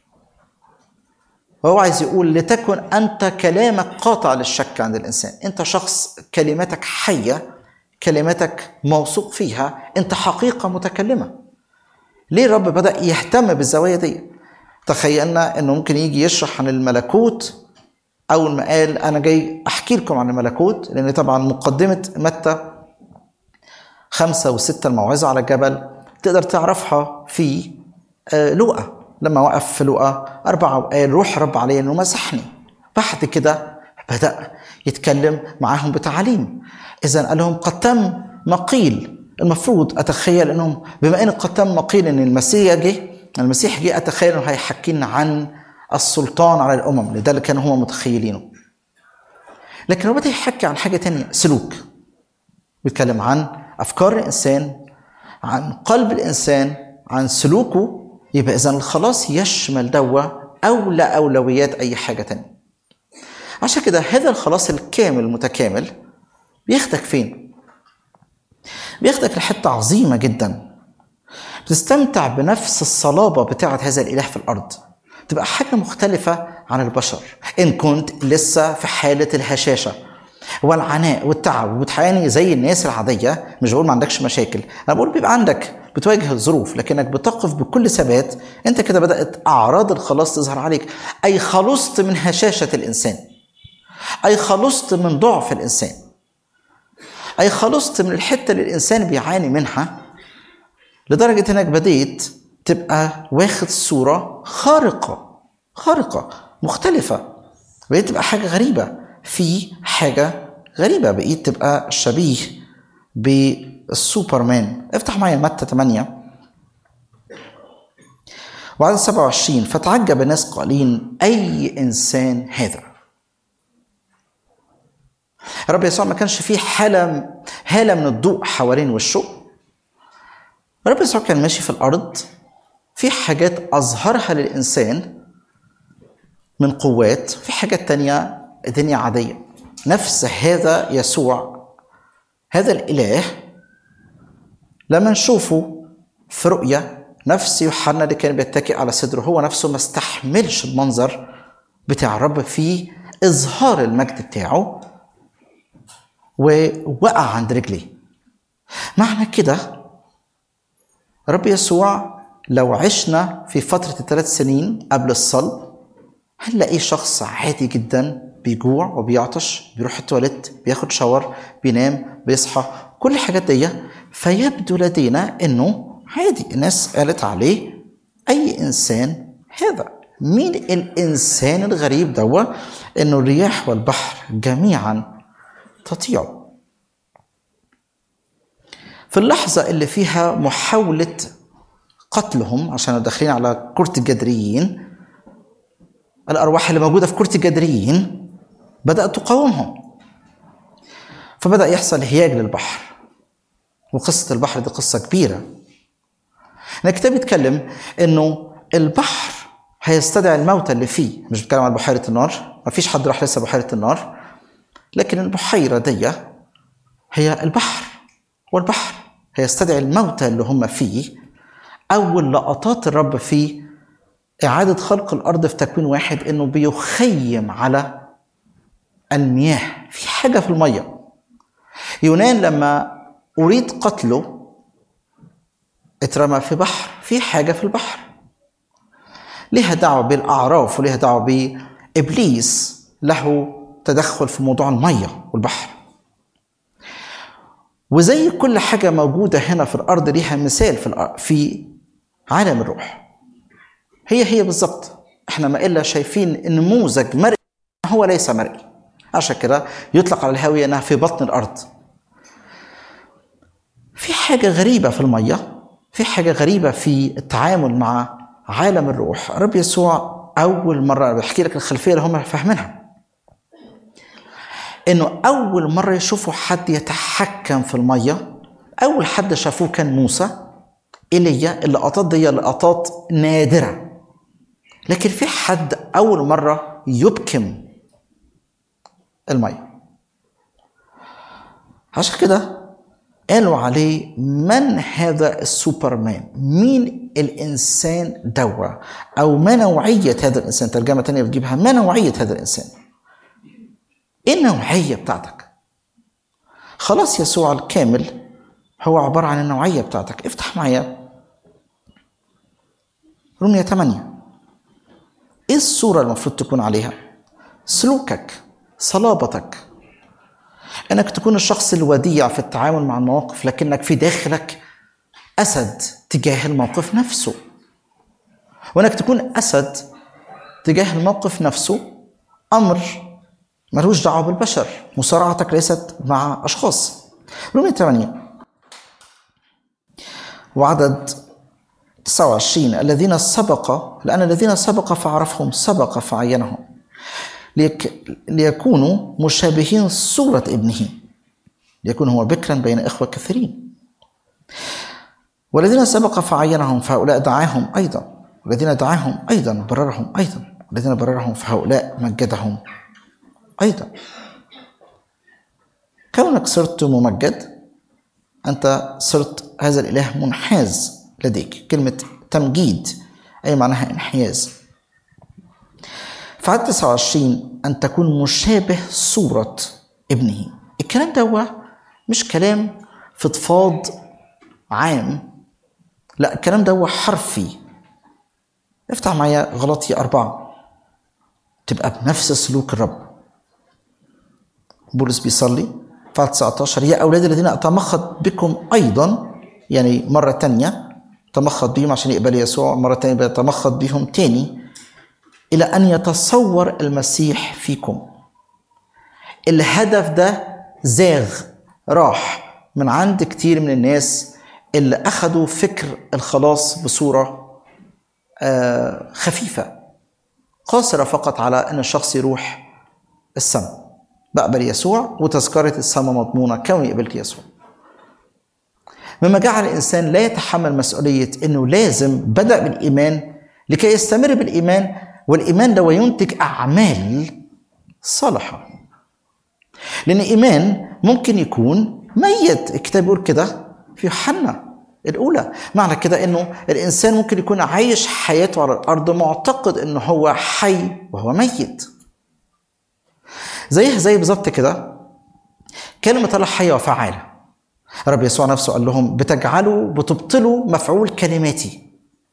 وهو عايز يقول لتكن أنت كلامك قاطع للشك عند الإنسان أنت شخص كلماتك حية كلماتك موثوق فيها أنت حقيقة متكلمة ليه الرب بدأ يهتم بالزوايا دي تخيلنا أنه ممكن يجي يشرح عن الملكوت أول ما قال أنا جاي أحكي لكم عن الملكوت لأن طبعا مقدمة متى خمسة وستة الموعظة على الجبل تقدر تعرفها في آه، لوقا لما وقف في لوقا أربعة وقال روح رب علي إنه مسحني بعد كده بدأ يتكلم معاهم بتعاليم إذا قال لهم قد تم ما قيل المفروض أتخيل إنهم بما إن قد تم ما قيل إن المسيح جه المسيح جه أتخيل إنه هيحكي لنا عن السلطان على الأمم لده اللي كانوا هم متخيلينه لكن هو بدأ يحكي عن حاجة تانية سلوك بيتكلم عن أفكار الإنسان عن قلب الإنسان عن سلوكه يبقى إذا الخلاص يشمل دوا أولى أولويات أي حاجة تانية عشان كده هذا الخلاص الكامل المتكامل بياخدك فين؟ بياخدك لحتة عظيمة جدا بتستمتع بنفس الصلابة بتاعة هذا الإله في الأرض تبقى حاجة مختلفة عن البشر إن كنت لسه في حالة الهشاشة والعناء والتعب وبتعاني زي الناس العادية مش بقول ما عندكش مشاكل أنا بقول بيبقى عندك بتواجه الظروف لكنك بتقف بكل ثبات انت كده بدأت أعراض الخلاص تظهر عليك أي خلصت من هشاشة الإنسان أي خلصت من ضعف الإنسان أي خلصت من الحتة اللي الإنسان بيعاني منها لدرجة إنك بديت تبقى واخد صورة خارقة خارقة مختلفة بقيت تبقى حاجة غريبة في حاجة غريبة بقيت تبقى شبيه بالسوبرمان افتح معايا متى 8 وعدد 27 فتعجب الناس قائلين أي إنسان هذا رب يسوع ما كانش فيه حالة هالة من الضوء حوالين وشه رب يسوع كان ماشي في الأرض في حاجات أظهرها للإنسان من قوات في حاجات تانية دنيا عادية نفس هذا يسوع هذا الإله لما نشوفه في رؤية نفس يوحنا اللي كان بيتكئ على صدره هو نفسه ما استحملش المنظر بتاع الرب في إظهار المجد بتاعه ووقع عند رجليه معنى كده رب يسوع لو عشنا في فترة الثلاث سنين قبل الصلب هنلاقيه شخص عادي جدا بيجوع وبيعطش بيروح التواليت بياخد شاور بينام بيصحى كل الحاجات دي فيبدو لدينا انه عادي الناس قالت عليه اي انسان هذا مين الانسان الغريب دوا انه الرياح والبحر جميعا تطيعه في اللحظة اللي فيها محاولة قتلهم عشان داخلين على كرة الجدريين الأرواح اللي موجودة في كرة الجدريين بدأت تقاومهم فبدأ يحصل هياج للبحر وقصة البحر دي قصة كبيرة الكتاب بيتكلم إنه البحر هيستدعي الموتى اللي فيه مش بتكلم عن بحيرة النار مفيش حد راح لسه بحيرة النار لكن البحيرة دي هي البحر والبحر هيستدعي الموتى اللي هم فيه أول لقطات الرب في إعادة خلق الأرض في تكوين واحد إنه بيخيم على المياه في حاجة في المية يونان لما أريد قتله اترمى في بحر في حاجة في البحر ليها دعوة بالأعراف وليها دعوة بإبليس له تدخل في موضوع المية والبحر وزي كل حاجة موجودة هنا في الأرض ليها مثال في الأرض في عالم الروح هي هي بالظبط احنا ما إلا شايفين نموذج مرئي هو ليس مرئي عشان كده يطلق على الهاوية انها في بطن الارض في حاجة غريبة في المية في حاجة غريبة في التعامل مع عالم الروح رب يسوع أول مرة بحكي لك الخلفية اللي هم فاهمينها إنه أول مرة يشوفوا حد يتحكم في المية أول حد شافوه كان موسى إيليا اللقطات دي لقطات نادرة لكن في حد أول مرة يبكم المية عشان كده قالوا عليه من هذا السوبرمان مين الإنسان دوا أو ما نوعية هذا الإنسان ترجمة تانية بتجيبها ما نوعية هذا الإنسان إيه النوعية بتاعتك خلاص يسوع الكامل هو عبارة عن النوعية بتاعتك افتح معايا رمية 8 ايه الصورة المفروض تكون عليها سلوكك صلابتك انك تكون الشخص الوديع في التعامل مع المواقف لكنك في داخلك اسد تجاه الموقف نفسه وانك تكون اسد تجاه الموقف نفسه امر ملوش دعوه بالبشر مصارعتك ليست مع اشخاص رومية 8 وعدد 29 الذين سبق لأن الذين سبق فعرفهم سبق فعينهم ليك ليكونوا مشابهين صورة ابنه ليكون هو بكرا بين إخوة كثيرين والذين سبق فعينهم فهؤلاء دعاهم أيضا والذين دعاهم أيضا بررهم أيضا والذين بررهم فهؤلاء مجدهم أيضا كونك صرت ممجد أنت صرت هذا الإله منحاز لديك كلمة تمجيد أي معناها انحياز في عدد 29 أن تكون مشابه صورة ابنه الكلام ده مش كلام فضفاض عام لا الكلام ده حرفي افتح معايا غلطي أربعة تبقى بنفس سلوك الرب بولس بيصلي في عدد 19 يا أولاد الذين أتمخض بكم أيضا يعني مرة تانية تمخض بهم عشان يقبل يسوع مرة تانية بيتمخض بهم تاني إلى أن يتصور المسيح فيكم الهدف ده زاغ راح من عند كتير من الناس اللي أخدوا فكر الخلاص بصورة آه، خفيفة قاصرة فقط على أن الشخص يروح السماء بقبل يسوع وتذكرة السماء مضمونة كوني قبلت يسوع مما جعل الإنسان لا يتحمل مسؤولية أنه لازم بدأ بالإيمان لكي يستمر بالإيمان والإيمان ده ينتج أعمال صالحة لأن الإيمان ممكن يكون ميت الكتاب يقول كده في يوحنا الأولى معنى كده إنه الإنسان ممكن يكون عايش حياته على الأرض معتقد إنه هو حي وهو ميت زيها زي بالظبط كده كلمة الله حية وفعالة رب يسوع نفسه قال لهم بتجعلوا بتبطلوا مفعول كلماتي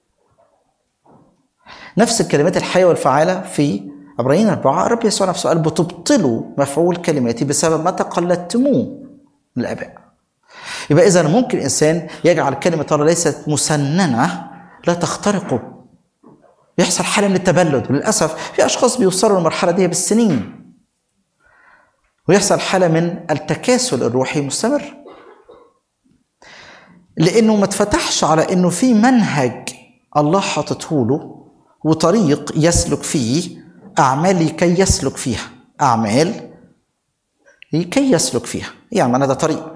نفس الكلمات الحية والفعالة في عبرانيين أربعة رب يسوع نفسه قال بتبطلوا مفعول كلماتي بسبب ما تقلدتموه من الآباء يبقى إذا ممكن إنسان يجعل كلمة الله ليست مسننة لا تخترقه يحصل حالة من التبلد وللأسف في أشخاص بيوصلوا للمرحلة دي بالسنين ويحصل حالة من التكاسل الروحي مستمر لأنه ما اتفتحش على أنه في منهج الله حاطته له وطريق يسلك فيه أعمال لكي يسلك فيها أعمال لكي يسلك فيها يعني معنى ده طريق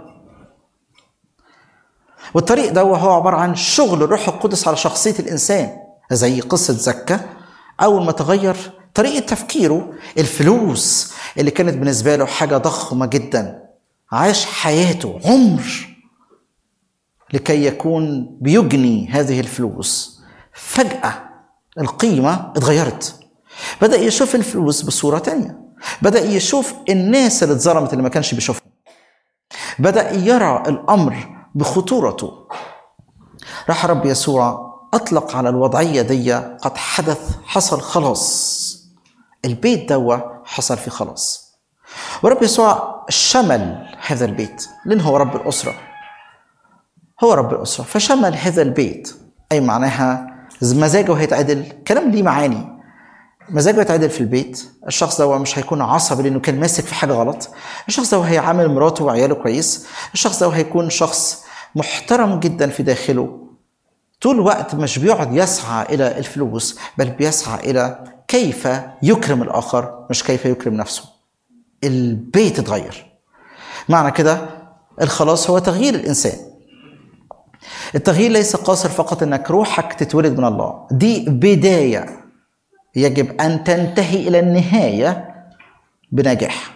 والطريق ده هو عبارة عن شغل الروح القدس على شخصية الإنسان زي قصة زكا اول ما تغير طريقه تفكيره الفلوس اللي كانت بالنسبه له حاجه ضخمه جدا عاش حياته عمر لكي يكون بيجني هذه الفلوس فجاه القيمه اتغيرت بدا يشوف الفلوس بصوره تانية بدا يشوف الناس اللي اتظلمت اللي ما كانش بيشوفهم بدا يرى الامر بخطورته راح رب يسوع اطلق على الوضعيه دي قد حدث حصل خلاص البيت دوا حصل فيه خلاص ورب يسوع شمل هذا البيت لان هو رب الاسره هو رب الاسره فشمل هذا البيت اي معناها مزاجه هيتعدل كلام ليه معاني مزاجه يتعدل في البيت الشخص ده مش هيكون عصبي لانه كان ماسك في حاجه غلط الشخص ده هيعامل مراته وعياله كويس الشخص ده هيكون شخص محترم جدا في داخله طول الوقت مش بيقعد يسعى الى الفلوس بل بيسعى الى كيف يكرم الاخر مش كيف يكرم نفسه البيت اتغير معنى كده الخلاص هو تغيير الانسان التغيير ليس قاصر فقط انك روحك تتولد من الله دي بدايه يجب ان تنتهي الى النهايه بنجاح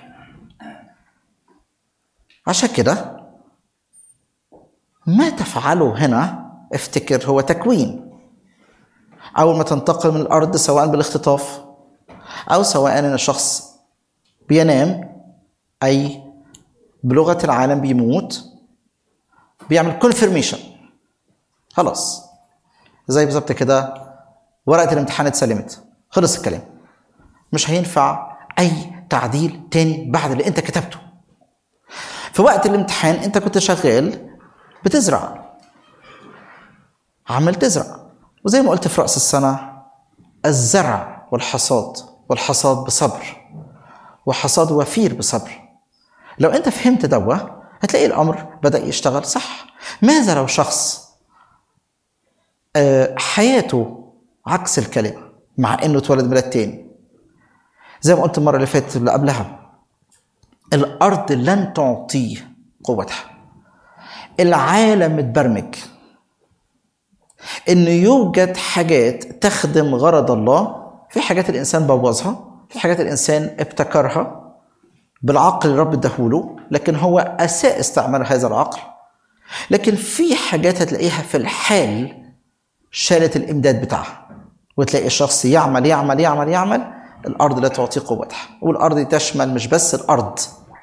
عشان كده ما تفعله هنا افتكر هو تكوين اول ما تنتقل من الارض سواء بالاختطاف او سواء ان الشخص بينام اي بلغه العالم بيموت بيعمل كونفirmation خلاص زي بالظبط كده ورقه الامتحان اتسلمت خلص الكلام مش هينفع اي تعديل تاني بعد اللي انت كتبته في وقت الامتحان انت كنت شغال بتزرع عمال تزرع وزي ما قلت في رأس السنة الزرع والحصاد والحصاد بصبر وحصاد وفير بصبر لو انت فهمت دوا هتلاقي الامر بدأ يشتغل صح ماذا لو شخص آه، حياته عكس الكلمة مع انه اتولد ميلاد تاني زي ما قلت المرة اللي فاتت اللي قبلها الارض لن تعطيه قوتها العالم متبرمج ان يوجد حاجات تخدم غرض الله في حاجات الانسان بوظها في حاجات الانسان ابتكرها بالعقل اللي رب اداهوله لكن هو اساء استعمال هذا العقل لكن في حاجات هتلاقيها في الحال شالت الامداد بتاعها وتلاقي الشخص يعمل يعمل يعمل يعمل الارض لا تعطيه قوتها والارض دي تشمل مش بس الارض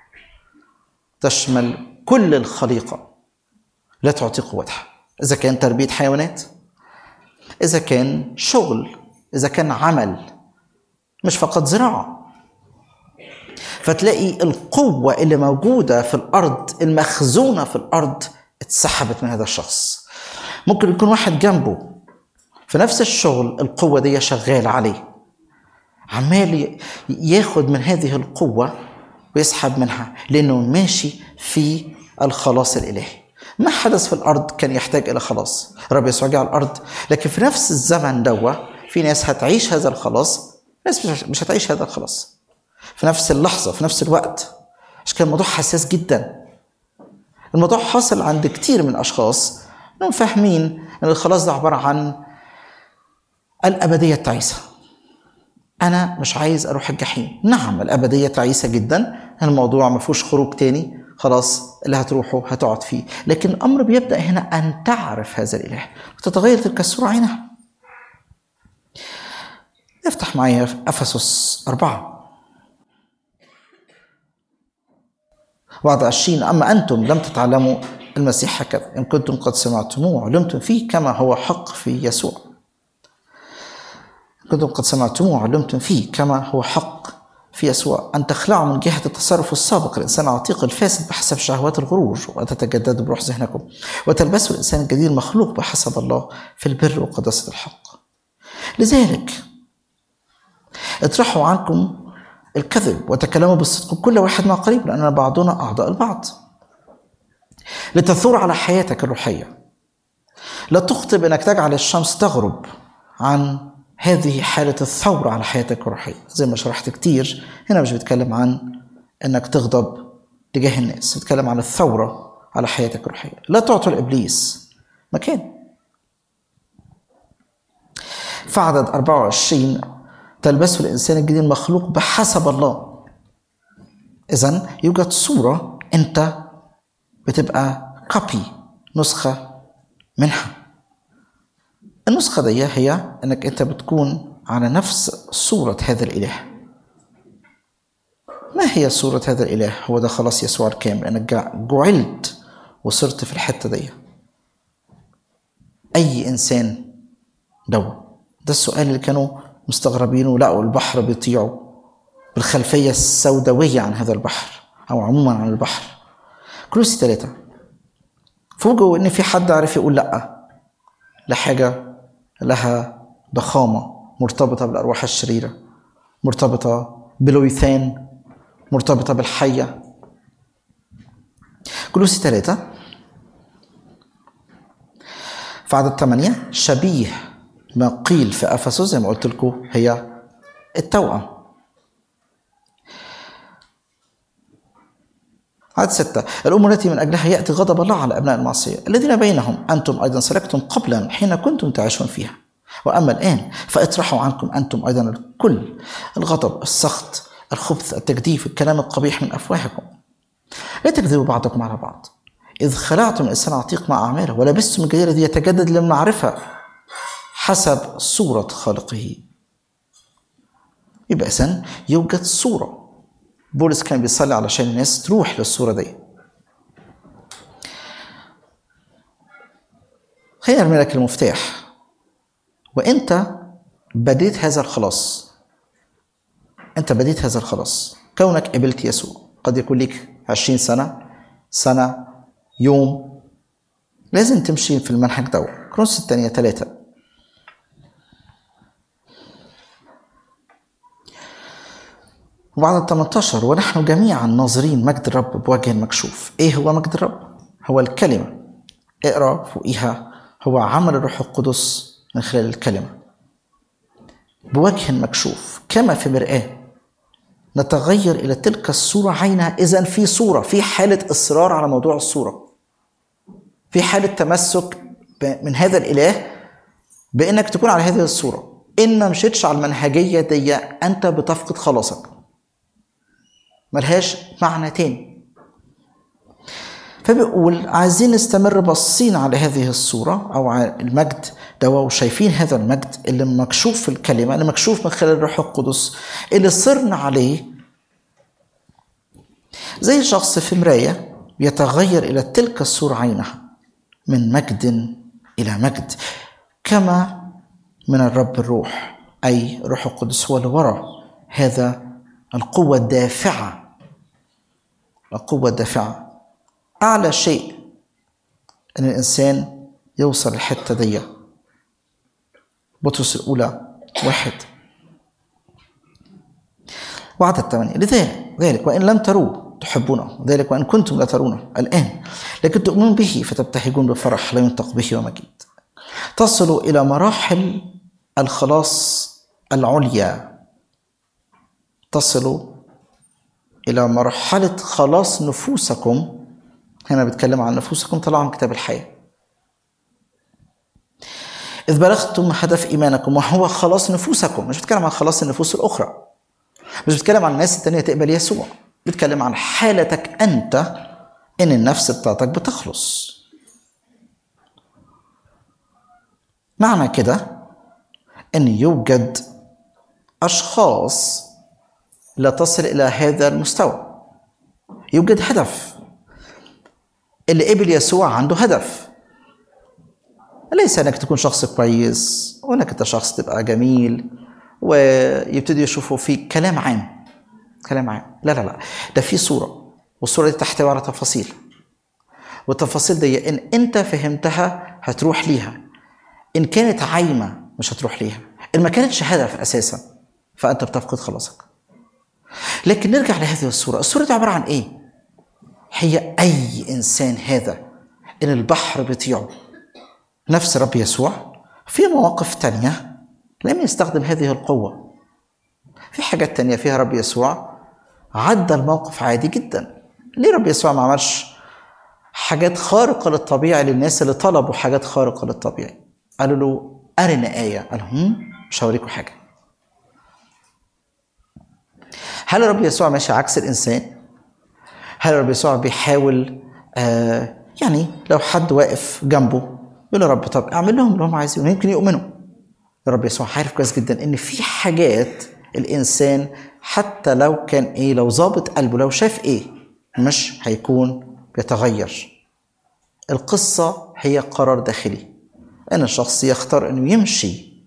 تشمل كل الخليقه لا تعطي قوتها اذا كان تربيه حيوانات اذا كان شغل اذا كان عمل مش فقط زراعه فتلاقي القوه اللي موجوده في الارض المخزونه في الارض اتسحبت من هذا الشخص ممكن يكون واحد جنبه في نفس الشغل القوه دي شغاله عليه عمال ياخد من هذه القوه ويسحب منها لانه ماشي في الخلاص الالهي ما حدث في الارض كان يحتاج الى خلاص رب يسوع جه على الارض لكن في نفس الزمن دوا في ناس هتعيش هذا الخلاص ناس مش- مش هتعيش هذا الخلاص في نفس اللحظه في نفس الوقت عشان كده الموضوع حساس جدا الموضوع حاصل عند كتير من الاشخاص انهم فاهمين ان الخلاص ده عباره عن الابديه التعيسه انا مش عايز اروح الجحيم نعم الابديه تعيسه جدا الموضوع ما فيهوش خروج تاني خلاص اللي هتروحه هتقعد فيه لكن الامر بيبدا هنا ان تعرف هذا الاله وتتغير تلك الصوره عينها افتح معايا في افسس أربعة بعد عشرين أما أنتم لم تتعلموا المسيح هكذا إن كنتم قد سمعتموه وعلمتم فيه كما هو حق في يسوع إن كنتم قد سمعتموه وعلمتم فيه كما هو حق في يسوع أن تخلعوا من جهة التصرف السابق الإنسان العتيق الفاسد بحسب شهوات الغرور وتتجددوا بروح ذهنكم وتلبسوا الإنسان الجديد المخلوق بحسب الله في البر وقداسة الحق لذلك اطرحوا عنكم الكذب وتكلموا بالصدق كل واحد مع قريب لأن بعضنا أعضاء البعض لتثور على حياتك الروحية لا تخطئ بأنك تجعل الشمس تغرب عن هذه حالة الثورة على حياتك الروحية زي ما شرحت كتير هنا مش بتكلم عن أنك تغضب تجاه الناس بتكلم عن الثورة على حياتك الروحية لا تعطوا لإبليس مكان في عدد 24 تلبسه الإنسان الجديد المخلوق بحسب الله إذا يوجد صورة أنت بتبقى كوبي نسخة منها النسخة دي هي أنك أنت بتكون على نفس صورة هذا الإله ما هي صورة هذا الإله؟ هو ده خلاص يسوع الكامل أنك جع- جعلت وصرت في الحتة دي أي إنسان دوا ده السؤال اللي كانوا مستغربينه لقوا البحر بيطيعوا بالخلفية السوداوية عن هذا البحر أو عموما عن البحر كروسي ثلاثة فوجئوا إن في حد عرف يقول لأ لحاجة لها ضخامة مرتبطة بالأرواح الشريرة مرتبطة بلويثان مرتبطة بالحية كلوسي ثلاثة في عدد ثمانية شبيه ما قيل في أفسس زي ما قلت لكم هي التوأم عدد ستة الأمور التي من أجلها يأتي غضب الله على أبناء المعصية الذين بينهم أنتم أيضا سلكتم قبلا حين كنتم تعيشون فيها وأما الآن فاطرحوا عنكم أنتم أيضا الكل الغضب السخط الخبث التجديف الكلام القبيح من أفواهكم لا تكذبوا بعضكم على بعض إذ خلعتم الإنسان عتيق مع أعماله ولبستم الجديد الذي يتجدد للمعرفة حسب صورة خالقه يبقى إذن يوجد صورة بولس كان بيصلي علشان الناس تروح للصورة دي خليني ارمي لك المفتاح وانت بديت هذا الخلاص انت بديت هذا الخلاص كونك قبلت يسوع قد يكون لك عشرين سنة سنة يوم لازم تمشي في المنهج ده كرونس الثانية ثلاثة وبعد ال 18 ونحن جميعا ناظرين مجد الرب بوجه مكشوف ايه هو مجد الرب هو الكلمة اقرا فوقيها هو عمل الروح القدس من خلال الكلمة بوجه مكشوف كما في مرآة نتغير إلى تلك الصورة عينها إذا في صورة في حالة إصرار على موضوع الصورة في حالة تمسك ب- من هذا الإله بإنك تكون على هذه الصورة إن ما مشيتش على المنهجية دي أنت بتفقد خلاصك ملهاش معنى تاني فبيقول عايزين نستمر باصين على هذه الصورة أو على المجد ده وشايفين هذا المجد اللي مكشوف في الكلمة اللي مكشوف من خلال الروح القدس اللي صرنا عليه زي شخص في مراية يتغير إلى تلك الصورة عينها من مجد إلى مجد كما من الرب الروح أي روح القدس هو اللي وراء هذا القوة الدافعة القوة الدافعة أعلى شيء أن الإنسان يوصل الحتة دي بطرس الأولى واحد وعدد ثمانية لذلك ذلك وإن لم تروه تحبونه ذلك وإن كنتم لا ترونه الآن لكن تؤمنون به فتبتهجون بفرح لا ينطق به ومجيد تصلوا إلى مراحل الخلاص العليا تصلوا إلى مرحلة خلاص نفوسكم هنا بيتكلم عن نفوسكم طلعوا من كتاب الحياة إذ بلغتم هدف إيمانكم وهو خلاص نفوسكم مش بتكلم عن خلاص النفوس الأخرى مش بتكلم عن الناس التانية تقبل يسوع بتكلم عن حالتك أنت إن النفس بتاعتك بتخلص معنى كده أن يوجد أشخاص لا تصل إلى هذا المستوى يوجد هدف اللي قبل يسوع عنده هدف ليس انك تكون شخص كويس وانك انت شخص تبقى جميل ويبتدي يشوفوا فيك كلام عام كلام عام لا لا لا ده في صورة والصورة دي تحتوي على تفاصيل والتفاصيل دي ان انت فهمتها هتروح ليها ان كانت عايمة مش هتروح ليها ان ما كانتش هدف اساسا فانت بتفقد خلاصك لكن نرجع لهذه الصورة الصورة دي عبارة عن ايه هي اي انسان هذا ان البحر بيطيعه نفس رب يسوع في مواقف تانية لم يستخدم هذه القوة في حاجات تانية فيها رب يسوع عدى الموقف عادي جدا ليه رب يسوع ما عملش حاجات خارقة للطبيعة للناس اللي طلبوا حاجات خارقة للطبيعة قالوا له أرنا آية قال هم مش هوريكم حاجة هل الرب يسوع ماشي عكس الانسان هل الرب يسوع بيحاول آه يعني لو حد واقف جنبه يقول يا رب طب اعمل لهم اللي هم عايزينه يمكن يؤمنوا الرب يسوع عارف كويس جدا ان في حاجات الانسان حتى لو كان ايه لو ظابط قلبه لو شاف ايه مش هيكون بيتغير القصه هي قرار داخلي ان الشخص يختار انه يمشي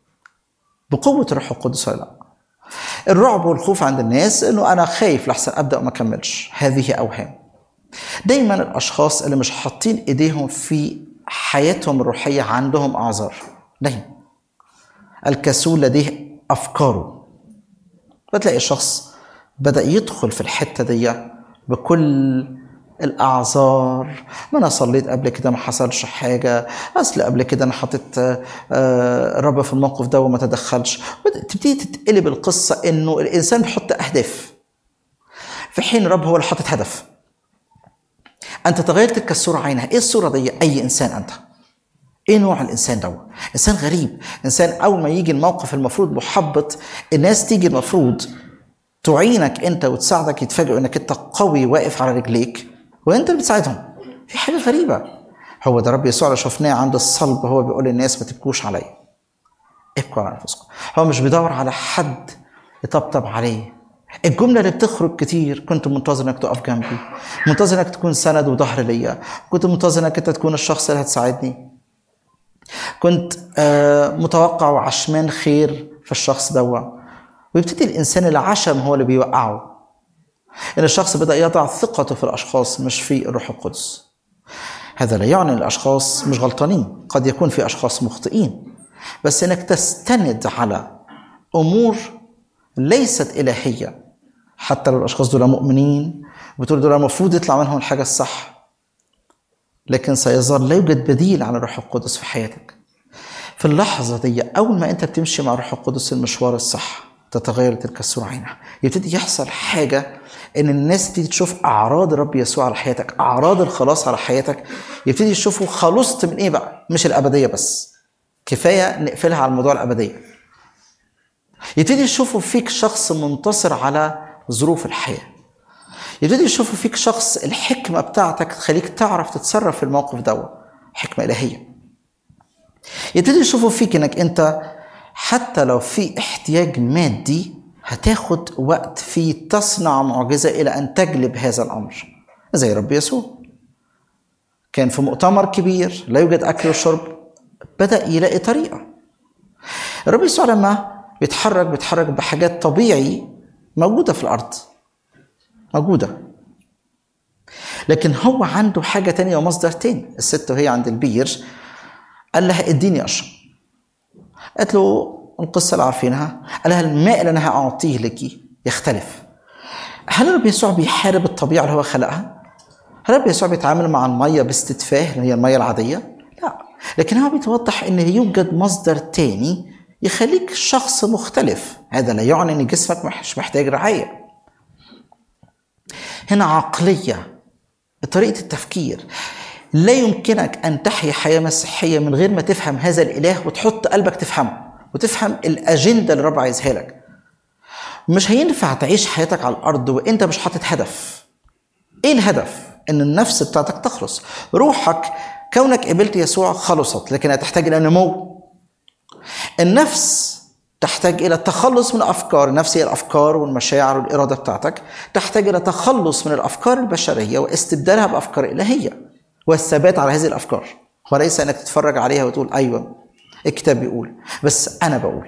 بقوه الروح القدس ولا لا الرعب والخوف عند الناس انه انا خايف لحسن ابدا وما اكملش هذه اوهام دايما الاشخاص اللي مش حاطين ايديهم في حياتهم الروحيه عندهم اعذار دايما الكسول لديه افكاره بتلاقي الشخص بدا يدخل في الحته دي بكل الاعذار ما انا صليت قبل كده ما حصلش حاجه اصل قبل كده انا حطيت آه، الرب في الموقف ده وما تدخلش تبتدي تتقلب القصه انه الانسان بيحط اهداف في حين الرب هو اللي حاطط هدف انت تغيرت كالصوره عينها ايه الصوره دي اي انسان انت ايه نوع الانسان ده انسان غريب انسان اول ما يجي الموقف المفروض محبط الناس تيجي المفروض تعينك انت وتساعدك يتفاجئوا انك انت قوي واقف على رجليك وانت اللي بتساعدهم في حاجه غريبه هو ده رب يسوع اللي شفناه عند الصلب هو بيقول للناس ما تبكوش عليا ابكوا على انفسكم هو مش بيدور على حد يطبطب عليه الجمله اللي بتخرج كتير كنت منتظر انك تقف جنبي منتظر انك تكون سند وظهر ليا كنت منتظر انك انت تكون الشخص اللي هتساعدني كنت آه، متوقع وعشمان خير في الشخص دوا ويبتدي الانسان العشم هو اللي بيوقعه ان الشخص بدا يضع ثقته في الاشخاص مش في الروح القدس هذا لا يعني ان الاشخاص مش غلطانين قد يكون في اشخاص مخطئين بس انك تستند على امور ليست الهيه حتى لو الاشخاص دول مؤمنين بتقول دول المفروض يطلع منهم الحاجه الصح لكن سيظل لا يوجد بديل عن الروح القدس في حياتك في اللحظة دي أول ما أنت بتمشي مع الروح القدس المشوار الصح تتغير تلك الصورة عينها يبتدي يحصل حاجة إن الناس تبتدي تشوف أعراض الرب يسوع على حياتك أعراض الخلاص على حياتك يبتدي يشوفوا خلصت من إيه بقى مش الأبدية بس كفاية نقفلها على الموضوع الأبدية يبتدي يشوفوا فيك شخص منتصر على ظروف الحياه يبتدي يشوفوا فيك شخص الحكمه بتاعتك تخليك تعرف تتصرف في الموقف ده حكمه الهيه يبتدي يشوفوا فيك انك انت حتى لو في احتياج مادي هتاخد وقت فيه تصنع معجزه الى ان تجلب هذا الامر زي رب يسوع كان في مؤتمر كبير لا يوجد اكل وشرب بدا يلاقي طريقه الرب يسوع لما بيتحرك بيتحرك بحاجات طبيعي موجوده في الارض موجودة لكن هو عنده حاجة تانية ومصدر تاني الست وهي عند البير قال لها اديني أشرب قالت له القصة اللي عارفينها قال لها الماء اللي أنا هأعطيه لك يختلف هل الرب يسوع بيحارب الطبيعة اللي هو خلقها؟ هل الرب يسوع بيتعامل مع المية باستتفاه اللي هي المية العادية؟ لا لكن هو بيتوضح ان يوجد مصدر تاني يخليك شخص مختلف هذا لا يعني ان جسمك مش محتاج رعايه هنا عقلية طريقة التفكير لا يمكنك أن تحيا حياة مسيحية من غير ما تفهم هذا الإله وتحط قلبك تفهمه وتفهم الأجندة اللي الرب عايزها لك مش هينفع تعيش حياتك على الأرض وأنت مش حاطط هدف إيه الهدف؟ إن النفس بتاعتك تخلص روحك كونك قبلت يسوع خلصت لكنها تحتاج إلى نمو النفس تحتاج الى التخلص من افكار النفس هي الافكار والمشاعر والاراده بتاعتك تحتاج الى تخلص من الافكار البشريه واستبدالها بافكار الهيه والثبات على هذه الافكار وليس انك تتفرج عليها وتقول ايوه الكتاب بيقول بس انا بقول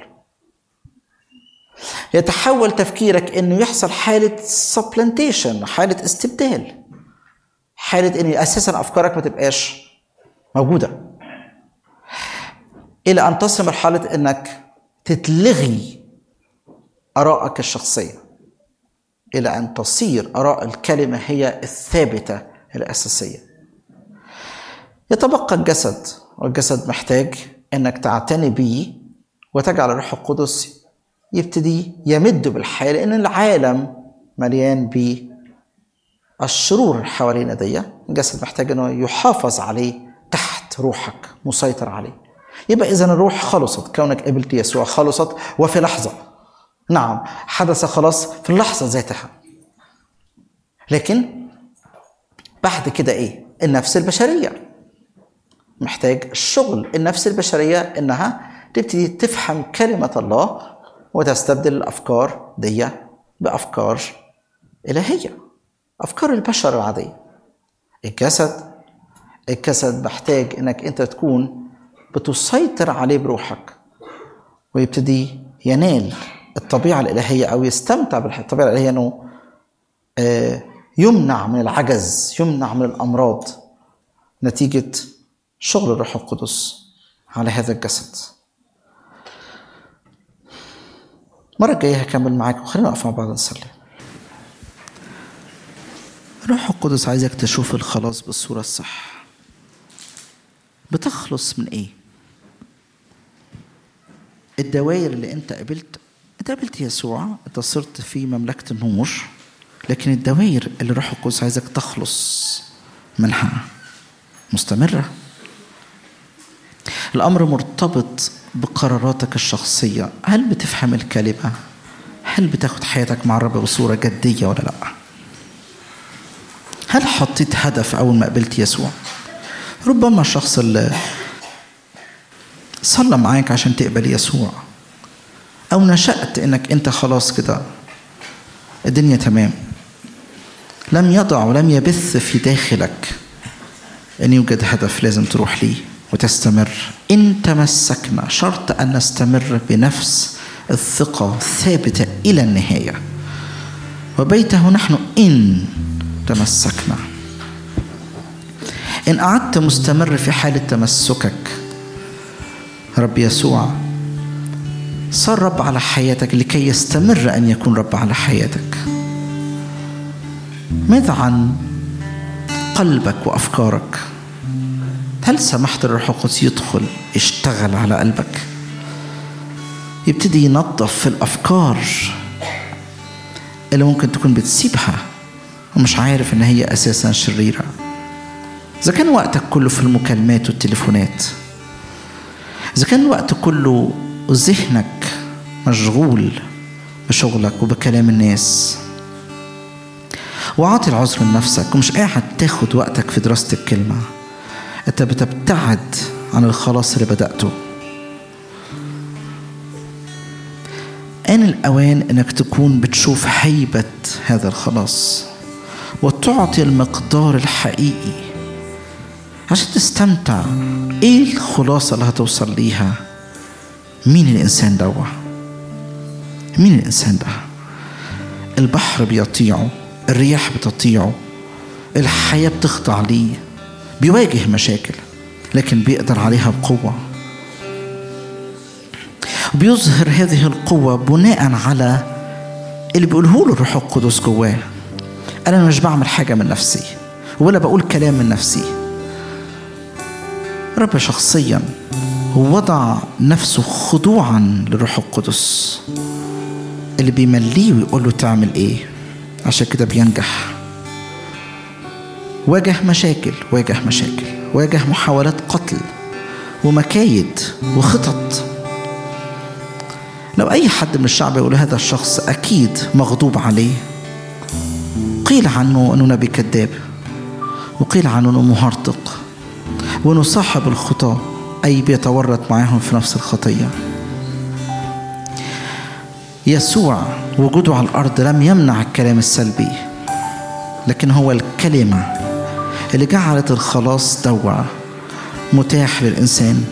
يتحول تفكيرك انه يحصل حاله سبلانتيشن حاله استبدال حاله ان اساسا افكارك ما تبقاش موجوده الى ان تصل مرحله انك تتلغي آرائك الشخصية إلى أن تصير آراء الكلمة هي الثابتة الأساسية يتبقى الجسد والجسد محتاج أنك تعتني به وتجعل الروح القدس يبتدي يمد بالحياة لأن العالم مليان بالشرور حوالينا دي الجسد محتاج أنه يحافظ عليه تحت روحك مسيطر عليه يبقى اذا الروح خلصت كونك قبلت يسوع خلصت وفي لحظه نعم حدث خلاص في اللحظة ذاتها لكن بعد كده ايه النفس البشرية محتاج الشغل النفس البشرية انها تبتدي تفهم كلمة الله وتستبدل الافكار دي بافكار الهية افكار البشر العادية الجسد الجسد محتاج انك انت تكون بتسيطر عليه بروحك ويبتدي ينال الطبيعة الإلهية أو يستمتع بالطبيعة الإلهية أنه آه، يمنع من العجز يمنع من الأمراض نتيجة شغل الروح القدس على هذا الجسد المرة الجاية هكمل معاكم وخلينا نقف مع بعض نصلي الروح القدس عايزك تشوف الخلاص بالصورة الصح بتخلص من ايه الدوائر اللي انت قابلت انت قابلت يسوع انت صرت في مملكة النور لكن الدوائر اللي الروح القدس عايزك تخلص منها مستمرة الأمر مرتبط بقراراتك الشخصية هل بتفهم الكلمة هل بتاخد حياتك مع الرب بصورة جدية ولا لا هل حطيت هدف أول ما قابلت يسوع ربما الشخص اللي صلى معاك عشان تقبل يسوع او نشأت انك انت خلاص كده الدنيا تمام لم يضع ولم يبث في داخلك ان يوجد هدف لازم تروح ليه وتستمر ان تمسكنا شرط ان نستمر بنفس الثقة ثابتة إلى النهاية وبيته نحن إن تمسكنا إن قعدت مستمر في حالة تمسكك رب يسوع صار رب على حياتك لكي يستمر ان يكون رب على حياتك ماذا عن قلبك وافكارك هل سمحت للروح القدس يدخل يشتغل على قلبك يبتدي ينظف في الافكار اللي ممكن تكون بتسيبها ومش عارف ان هي اساسا شريره اذا كان وقتك كله في المكالمات والتليفونات إذا كان الوقت كله ذهنك مشغول بشغلك وبكلام الناس وعاطي العذر لنفسك ومش قاعد تاخد وقتك في دراسة الكلمة أنت بتبتعد عن الخلاص اللي بدأته آن الأوان إنك تكون بتشوف هيبة هذا الخلاص وتعطي المقدار الحقيقي عشان تستمتع ايه الخلاصة اللي هتوصل ليها مين الإنسان ده مين الإنسان ده البحر بيطيعه الرياح بتطيعه الحياة بتخضع ليه بيواجه مشاكل لكن بيقدر عليها بقوة بيظهر هذه القوة بناء على اللي بيقوله له الروح القدس جواه أنا مش بعمل حاجة من نفسي ولا بقول كلام من نفسي رب شخصيا وضع نفسه خضوعا للروح القدس اللي بيمليه ويقول له تعمل ايه عشان كده بينجح واجه مشاكل واجه مشاكل واجه محاولات قتل ومكايد وخطط لو اي حد من الشعب يقول هذا الشخص اكيد مغضوب عليه قيل عنه انه نبي كذاب وقيل عنه انه مهرطق وانه صاحب الخطاه اي بيتورط معاهم في نفس الخطيه يسوع وجوده على الارض لم يمنع الكلام السلبي لكن هو الكلمه اللي جعلت الخلاص دوا متاح للانسان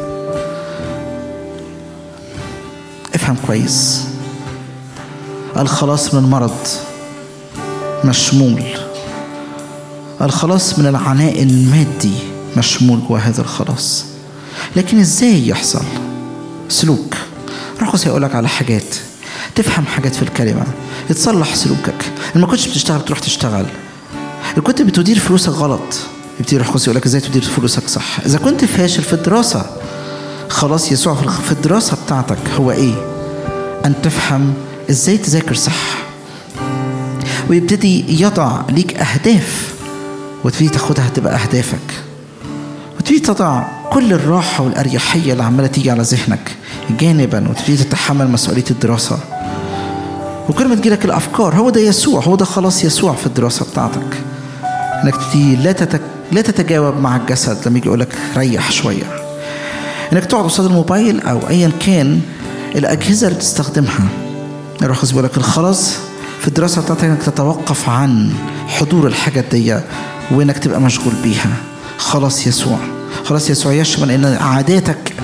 افهم كويس الخلاص من المرض مشمول الخلاص من العناء المادي مشمول جوا هذا الخلاص لكن ازاي يحصل سلوك روح هيقول لك على حاجات تفهم حاجات في الكلمة يتصلح سلوكك إن ما كنتش بتشتغل تروح تشتغل إن كنت بتدير فلوسك غلط يبتدي روح يقول لك ازاي تدير فلوسك صح إذا كنت فاشل في الدراسة خلاص يسوع في الدراسة بتاعتك هو إيه أن تفهم ازاي تذاكر صح ويبتدي يضع ليك أهداف وتبتدي تاخدها تبقى أهدافك وتبتدي تضع كل الراحة والأريحية اللي عمالة تيجي على ذهنك جانبا وتبتدي تتحمل مسؤولية الدراسة وكل ما تجيلك الافكار هو ده يسوع هو ده خلاص يسوع في الدراسه بتاعتك انك تبتدي لا تتك... لا تتجاوب مع الجسد لما يجي يقول لك ريح شويه انك تقعد قصاد الموبايل او ايا كان الاجهزه اللي بتستخدمها الروح القدس بيقول لك الخلاص في الدراسه بتاعتك انك تتوقف عن حضور الحاجات دي وانك تبقى مشغول بيها خلاص يسوع خلاص يسوع يشمل ان عاداتك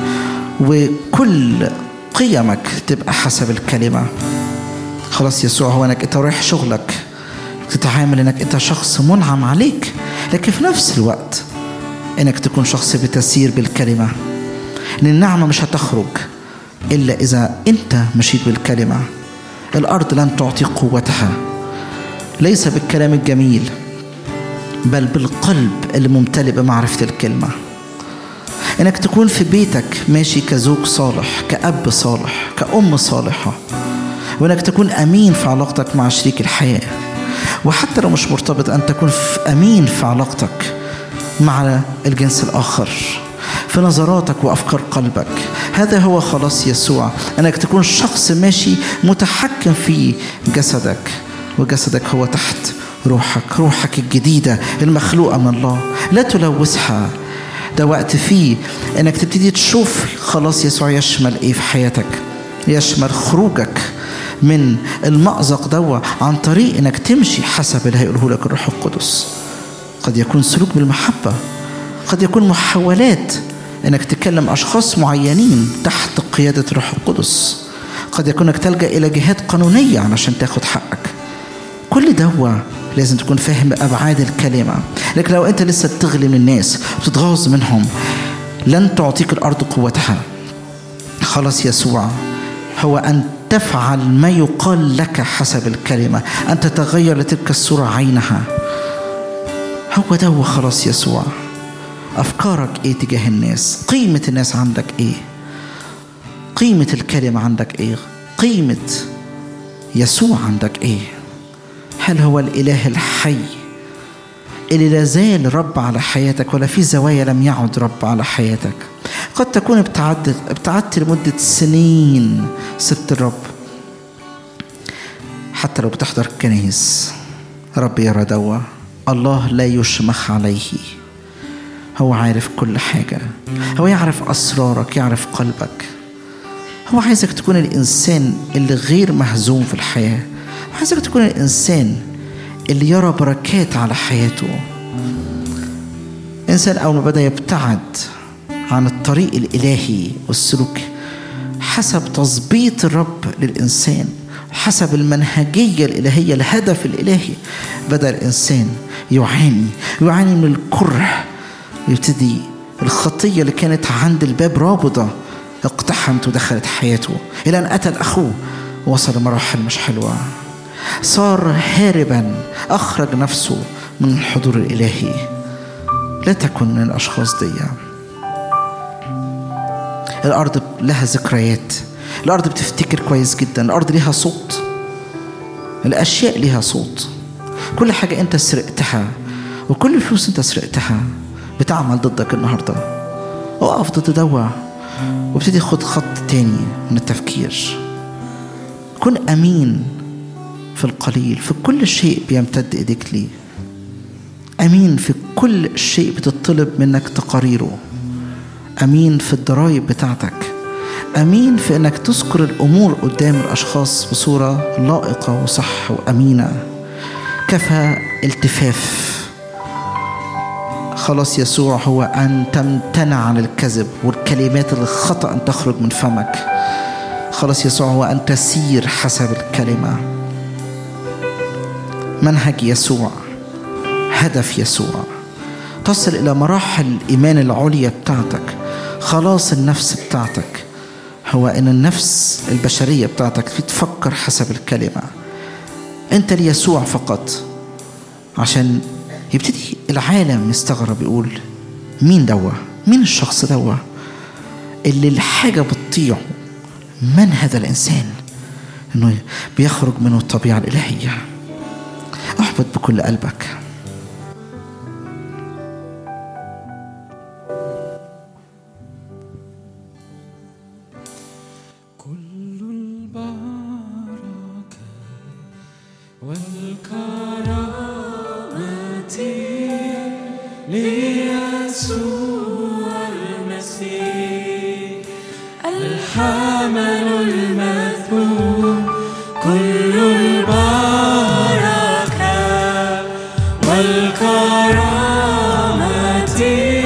وكل قيمك تبقى حسب الكلمه خلاص يسوع هو انك انت رايح شغلك تتعامل انك انت شخص منعم عليك لكن في نفس الوقت انك تكون شخص بتسير بالكلمه ان النعمه مش هتخرج الا اذا انت مشيت بالكلمه الارض لن تعطي قوتها ليس بالكلام الجميل بل بالقلب اللي ممتلئ بمعرفه الكلمه انك تكون في بيتك ماشي كزوج صالح كاب صالح كأم صالحه وانك تكون امين في علاقتك مع شريك الحياه وحتى لو مش مرتبط ان تكون امين في علاقتك مع الجنس الاخر في نظراتك وافكار قلبك هذا هو خلاص يسوع انك تكون شخص ماشي متحكم في جسدك وجسدك هو تحت روحك روحك الجديده المخلوقه من الله لا تلوثها ده وقت فيه انك تبتدي تشوف خلاص يسوع يشمل ايه في حياتك يشمل خروجك من المأزق دوا عن طريق انك تمشي حسب اللي هيقوله لك الروح القدس قد يكون سلوك بالمحبة قد يكون محاولات انك تكلم اشخاص معينين تحت قيادة الروح القدس قد يكون انك تلجأ الى جهات قانونية علشان تاخد حقك كل دوا لازم تكون فاهم ابعاد الكلمة لكن لو انت لسه بتغلي من الناس وتتغاظ منهم لن تعطيك الارض قوتها خلاص يسوع هو ان تفعل ما يقال لك حسب الكلمة أن تتغير لتلك الصورة عينها هو ده هو خلاص يسوع أفكارك إيه تجاه الناس قيمة الناس عندك إيه قيمة الكلمة عندك إيه قيمة يسوع عندك إيه هل هو الإله الحي اللي لا زال رب على حياتك ولا في زوايا لم يعد رب على حياتك قد تكون ابتعدت ابتعدت لمدة سنين سبت الرب حتى لو بتحضر الكنايس رب يرى دوا الله لا يشمخ عليه هو عارف كل حاجة هو يعرف أسرارك يعرف قلبك هو عايزك تكون الإنسان اللي غير مهزوم في الحياة عايزك تكون الإنسان اللي يرى بركات على حياته إنسان أول ما بدأ يبتعد عن الطريق الإلهي والسلوك حسب تظبيط الرب للإنسان حسب المنهجية الإلهية الهدف الإلهي بدأ الإنسان يعاني يعاني من الكره يبتدي الخطية اللي كانت عند الباب رابضة اقتحمت ودخلت حياته إلى أن قتل أخوه وصل لمراحل مش حلوة صار هاربا أخرج نفسه من الحضور الإلهي لا تكن من الأشخاص دي الأرض لها ذكريات الأرض بتفتكر كويس جدا الأرض ليها صوت الأشياء ليها صوت كل حاجة أنت سرقتها وكل فلوس أنت سرقتها بتعمل ضدك النهاردة اقف ضد دوا وابتدي خد خط تاني من التفكير كن أمين في القليل في كل شيء بيمتد إيديك ليه أمين في كل شيء بتطلب منك تقاريره امين في الضرايب بتاعتك امين في انك تذكر الامور قدام الاشخاص بصوره لائقه وصح وامينه كفى التفاف خلاص يسوع هو ان تمتنع عن الكذب والكلمات الخطا ان تخرج من فمك خلاص يسوع هو ان تسير حسب الكلمه منهج يسوع هدف يسوع تصل الى مراحل الايمان العليا بتاعتك خلاص النفس بتاعتك هو ان النفس البشريه بتاعتك في تفكر حسب الكلمه انت ليسوع فقط عشان يبتدي العالم يستغرب يقول مين دوا مين الشخص دوا اللي الحاجه بتطيعه من هذا الانسان انه بيخرج منه الطبيعه الالهيه احبط بكل قلبك كل البركة ليسوع المسيح الحمل المذبوح كل البركة والكرامة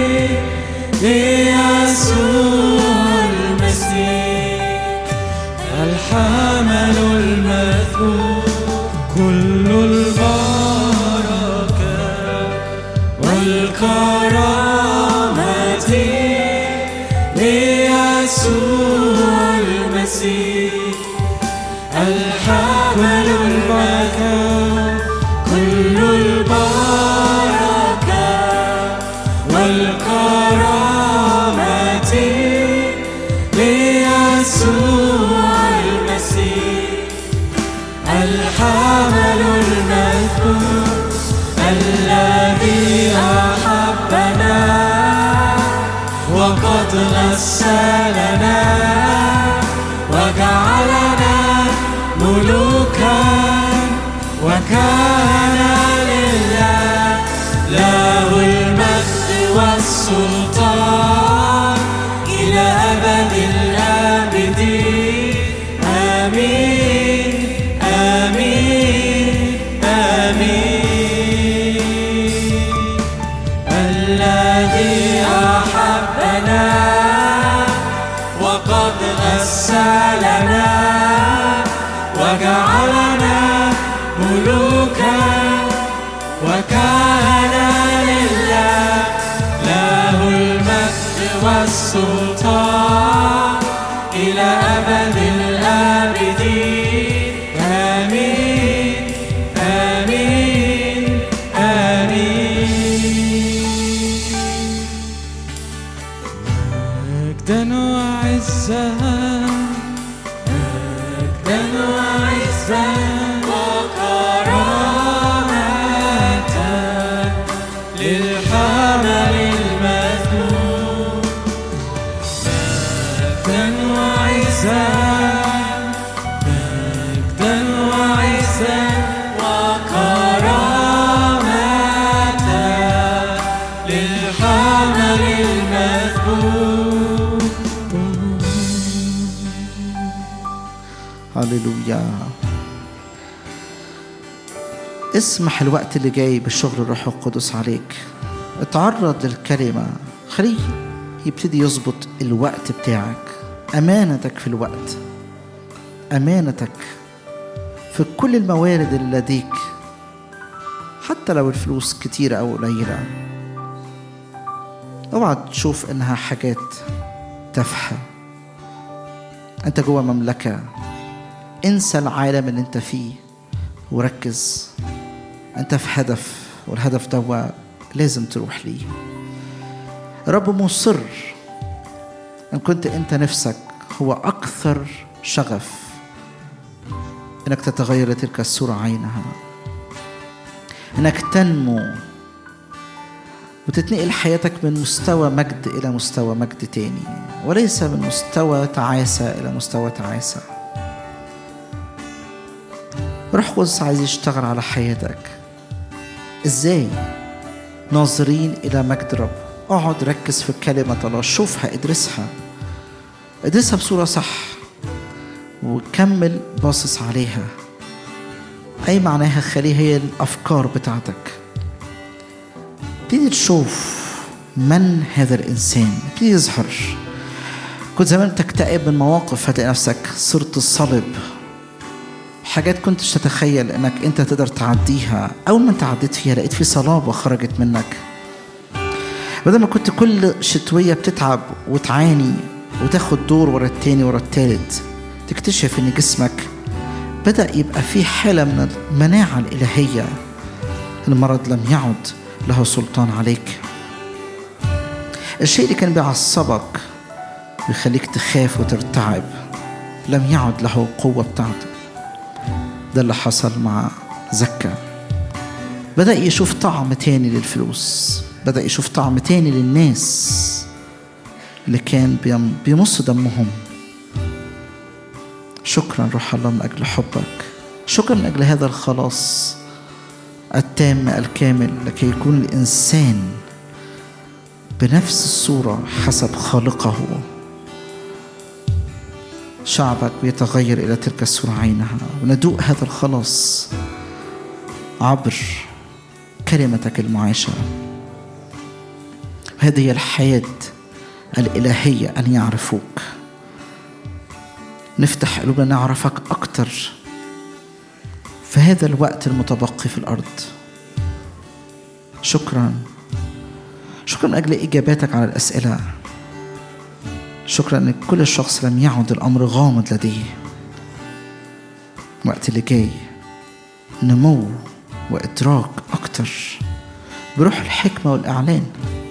ليسوع المسيح الحمل المذبوح كل البركة والكرامة ليسوع المسيح الحمل البركة كل البركة والكرامة ليسوع المسيح الحمل المذكور الذي أحبنا وقد غسلنا وجعلنا ملوكا وكان لله له المجد والسلطان إلى أبد الآبدين آمين آمين آمين الذي أحبنا وقد غسلنا وجعلنا ملوكا وكان لله له المجد والسلطان إلى أبد الآبدين آمين آمين آمين مجدا وعزا مجدا وعزا وكرامة للحمل المذموم مجدا وعزا مجدا وعزا وكرامة للحمل المذموم هللويا اسمح الوقت اللي جاي بشغل الروح القدس عليك اتعرض للكلمة خليه يبتدي يظبط الوقت بتاعك أمانتك في الوقت أمانتك في كل الموارد اللي لديك حتى لو الفلوس كتيرة أو قليلة اوعى تشوف إنها حاجات تافهة أنت جوه مملكة انسى العالم اللي انت فيه وركز انت في هدف والهدف ده لازم تروح ليه رب مصر ان كنت انت نفسك هو اكثر شغف انك تتغير لتلك الصورة عينها انك تنمو وتتنقل حياتك من مستوى مجد الى مستوى مجد تاني وليس من مستوى تعاسة الى مستوى تعاسة روح قدس عايز يشتغل على حياتك ازاي ناظرين الى مجد رب اقعد ركز في كلمة الله شوفها ادرسها ادرسها بصورة صح وكمل باصص عليها اي معناها خليها هي الافكار بتاعتك ابتدي تشوف من هذا الانسان ابتدي يظهر كنت زمان تكتئب من مواقف هتلاقي نفسك صرت الصلب حاجات كنتش تتخيل انك انت تقدر تعديها اول ما انت عديت فيها لقيت في صلابه خرجت منك بدل ما كنت كل شتويه بتتعب وتعاني وتاخد دور ورا التاني ورا التالت تكتشف ان جسمك بدا يبقى في حاله من المناعه الالهيه المرض لم يعد له سلطان عليك الشيء اللي كان بيعصبك بيخليك تخاف وترتعب لم يعد له القوه بتاعته ده اللي حصل مع زكا بدأ يشوف طعم تاني للفلوس بدأ يشوف طعم تاني للناس اللي كان بيم- بيمص دمهم شكرا روح الله من أجل حبك شكرا من أجل هذا الخلاص التام الكامل لكي يكون الإنسان بنفس الصورة حسب خالقه شعبك بيتغير إلى تلك الصورة عينها وندوق هذا الخلاص عبر كلمتك المعاشة هذه هي الحياة الإلهية أن يعرفوك نفتح قلوبنا نعرفك أكتر في هذا الوقت المتبقي في الأرض شكرا شكرا من أجل إجاباتك على الأسئلة شكرا أن كل شخص لم يعد الأمر غامض لديه الوقت اللي جاي نمو وإدراك أكتر بروح الحكمة والإعلان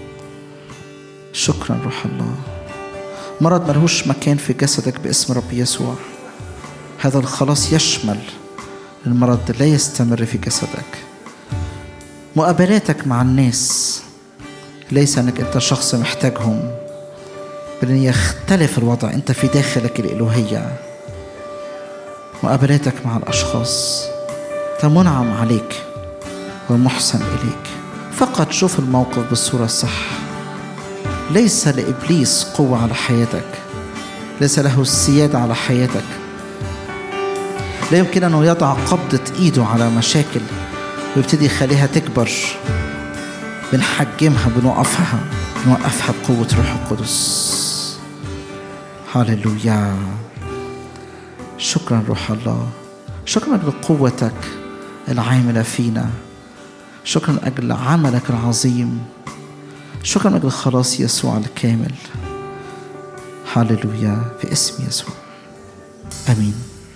شكرا روح الله مرض ملهوش مكان في جسدك باسم رب يسوع هذا الخلاص يشمل المرض لا يستمر في جسدك مقابلاتك مع الناس ليس انك انت شخص محتاجهم بل ان يختلف الوضع انت في داخلك الالوهيه مقابلاتك مع الاشخاص انت منعم عليك ومحسن اليك فقط شوف الموقف بالصوره الصح ليس لابليس قوه على حياتك ليس له السياده على حياتك لا يمكن انه يضع قبضه ايده على مشاكل ويبتدي يخليها تكبر بنحجمها بنوقفها بنوقفها بقوة روح القدس هللويا شكرا روح الله شكرا أجل قوتك العاملة فينا شكرا أجل عملك العظيم شكرا أجل خلاص يسوع الكامل هللويا في اسم يسوع آمين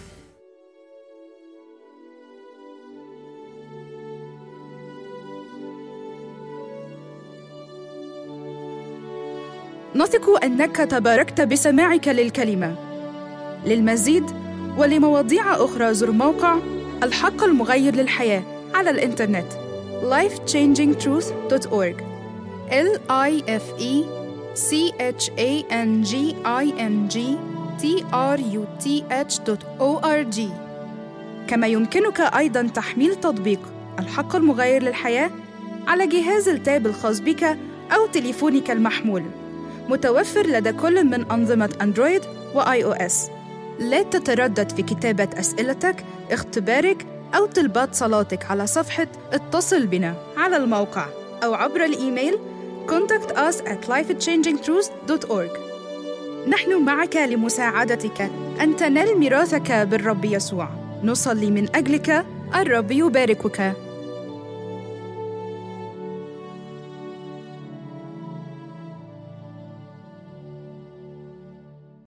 نثق انك تباركت بسماعك للكلمه للمزيد ولمواضيع اخرى زر موقع الحق المغير للحياه على الانترنت lifechangingtruth.org l i f e c h a n g i n g t r u t h o r g كما يمكنك ايضا تحميل تطبيق الحق المغير للحياه على جهاز التاب الخاص بك او تليفونك المحمول متوفر لدى كل من أنظمة أندرويد وآي أو إس. لا تتردد في كتابة أسئلتك، اختبارك أو طلبات صلاتك على صفحة اتصل بنا على الموقع أو عبر الإيميل contact us at lifechangingtruth.org نحن معك لمساعدتك أن تنال ميراثك بالرب يسوع نصلي من أجلك الرب يباركك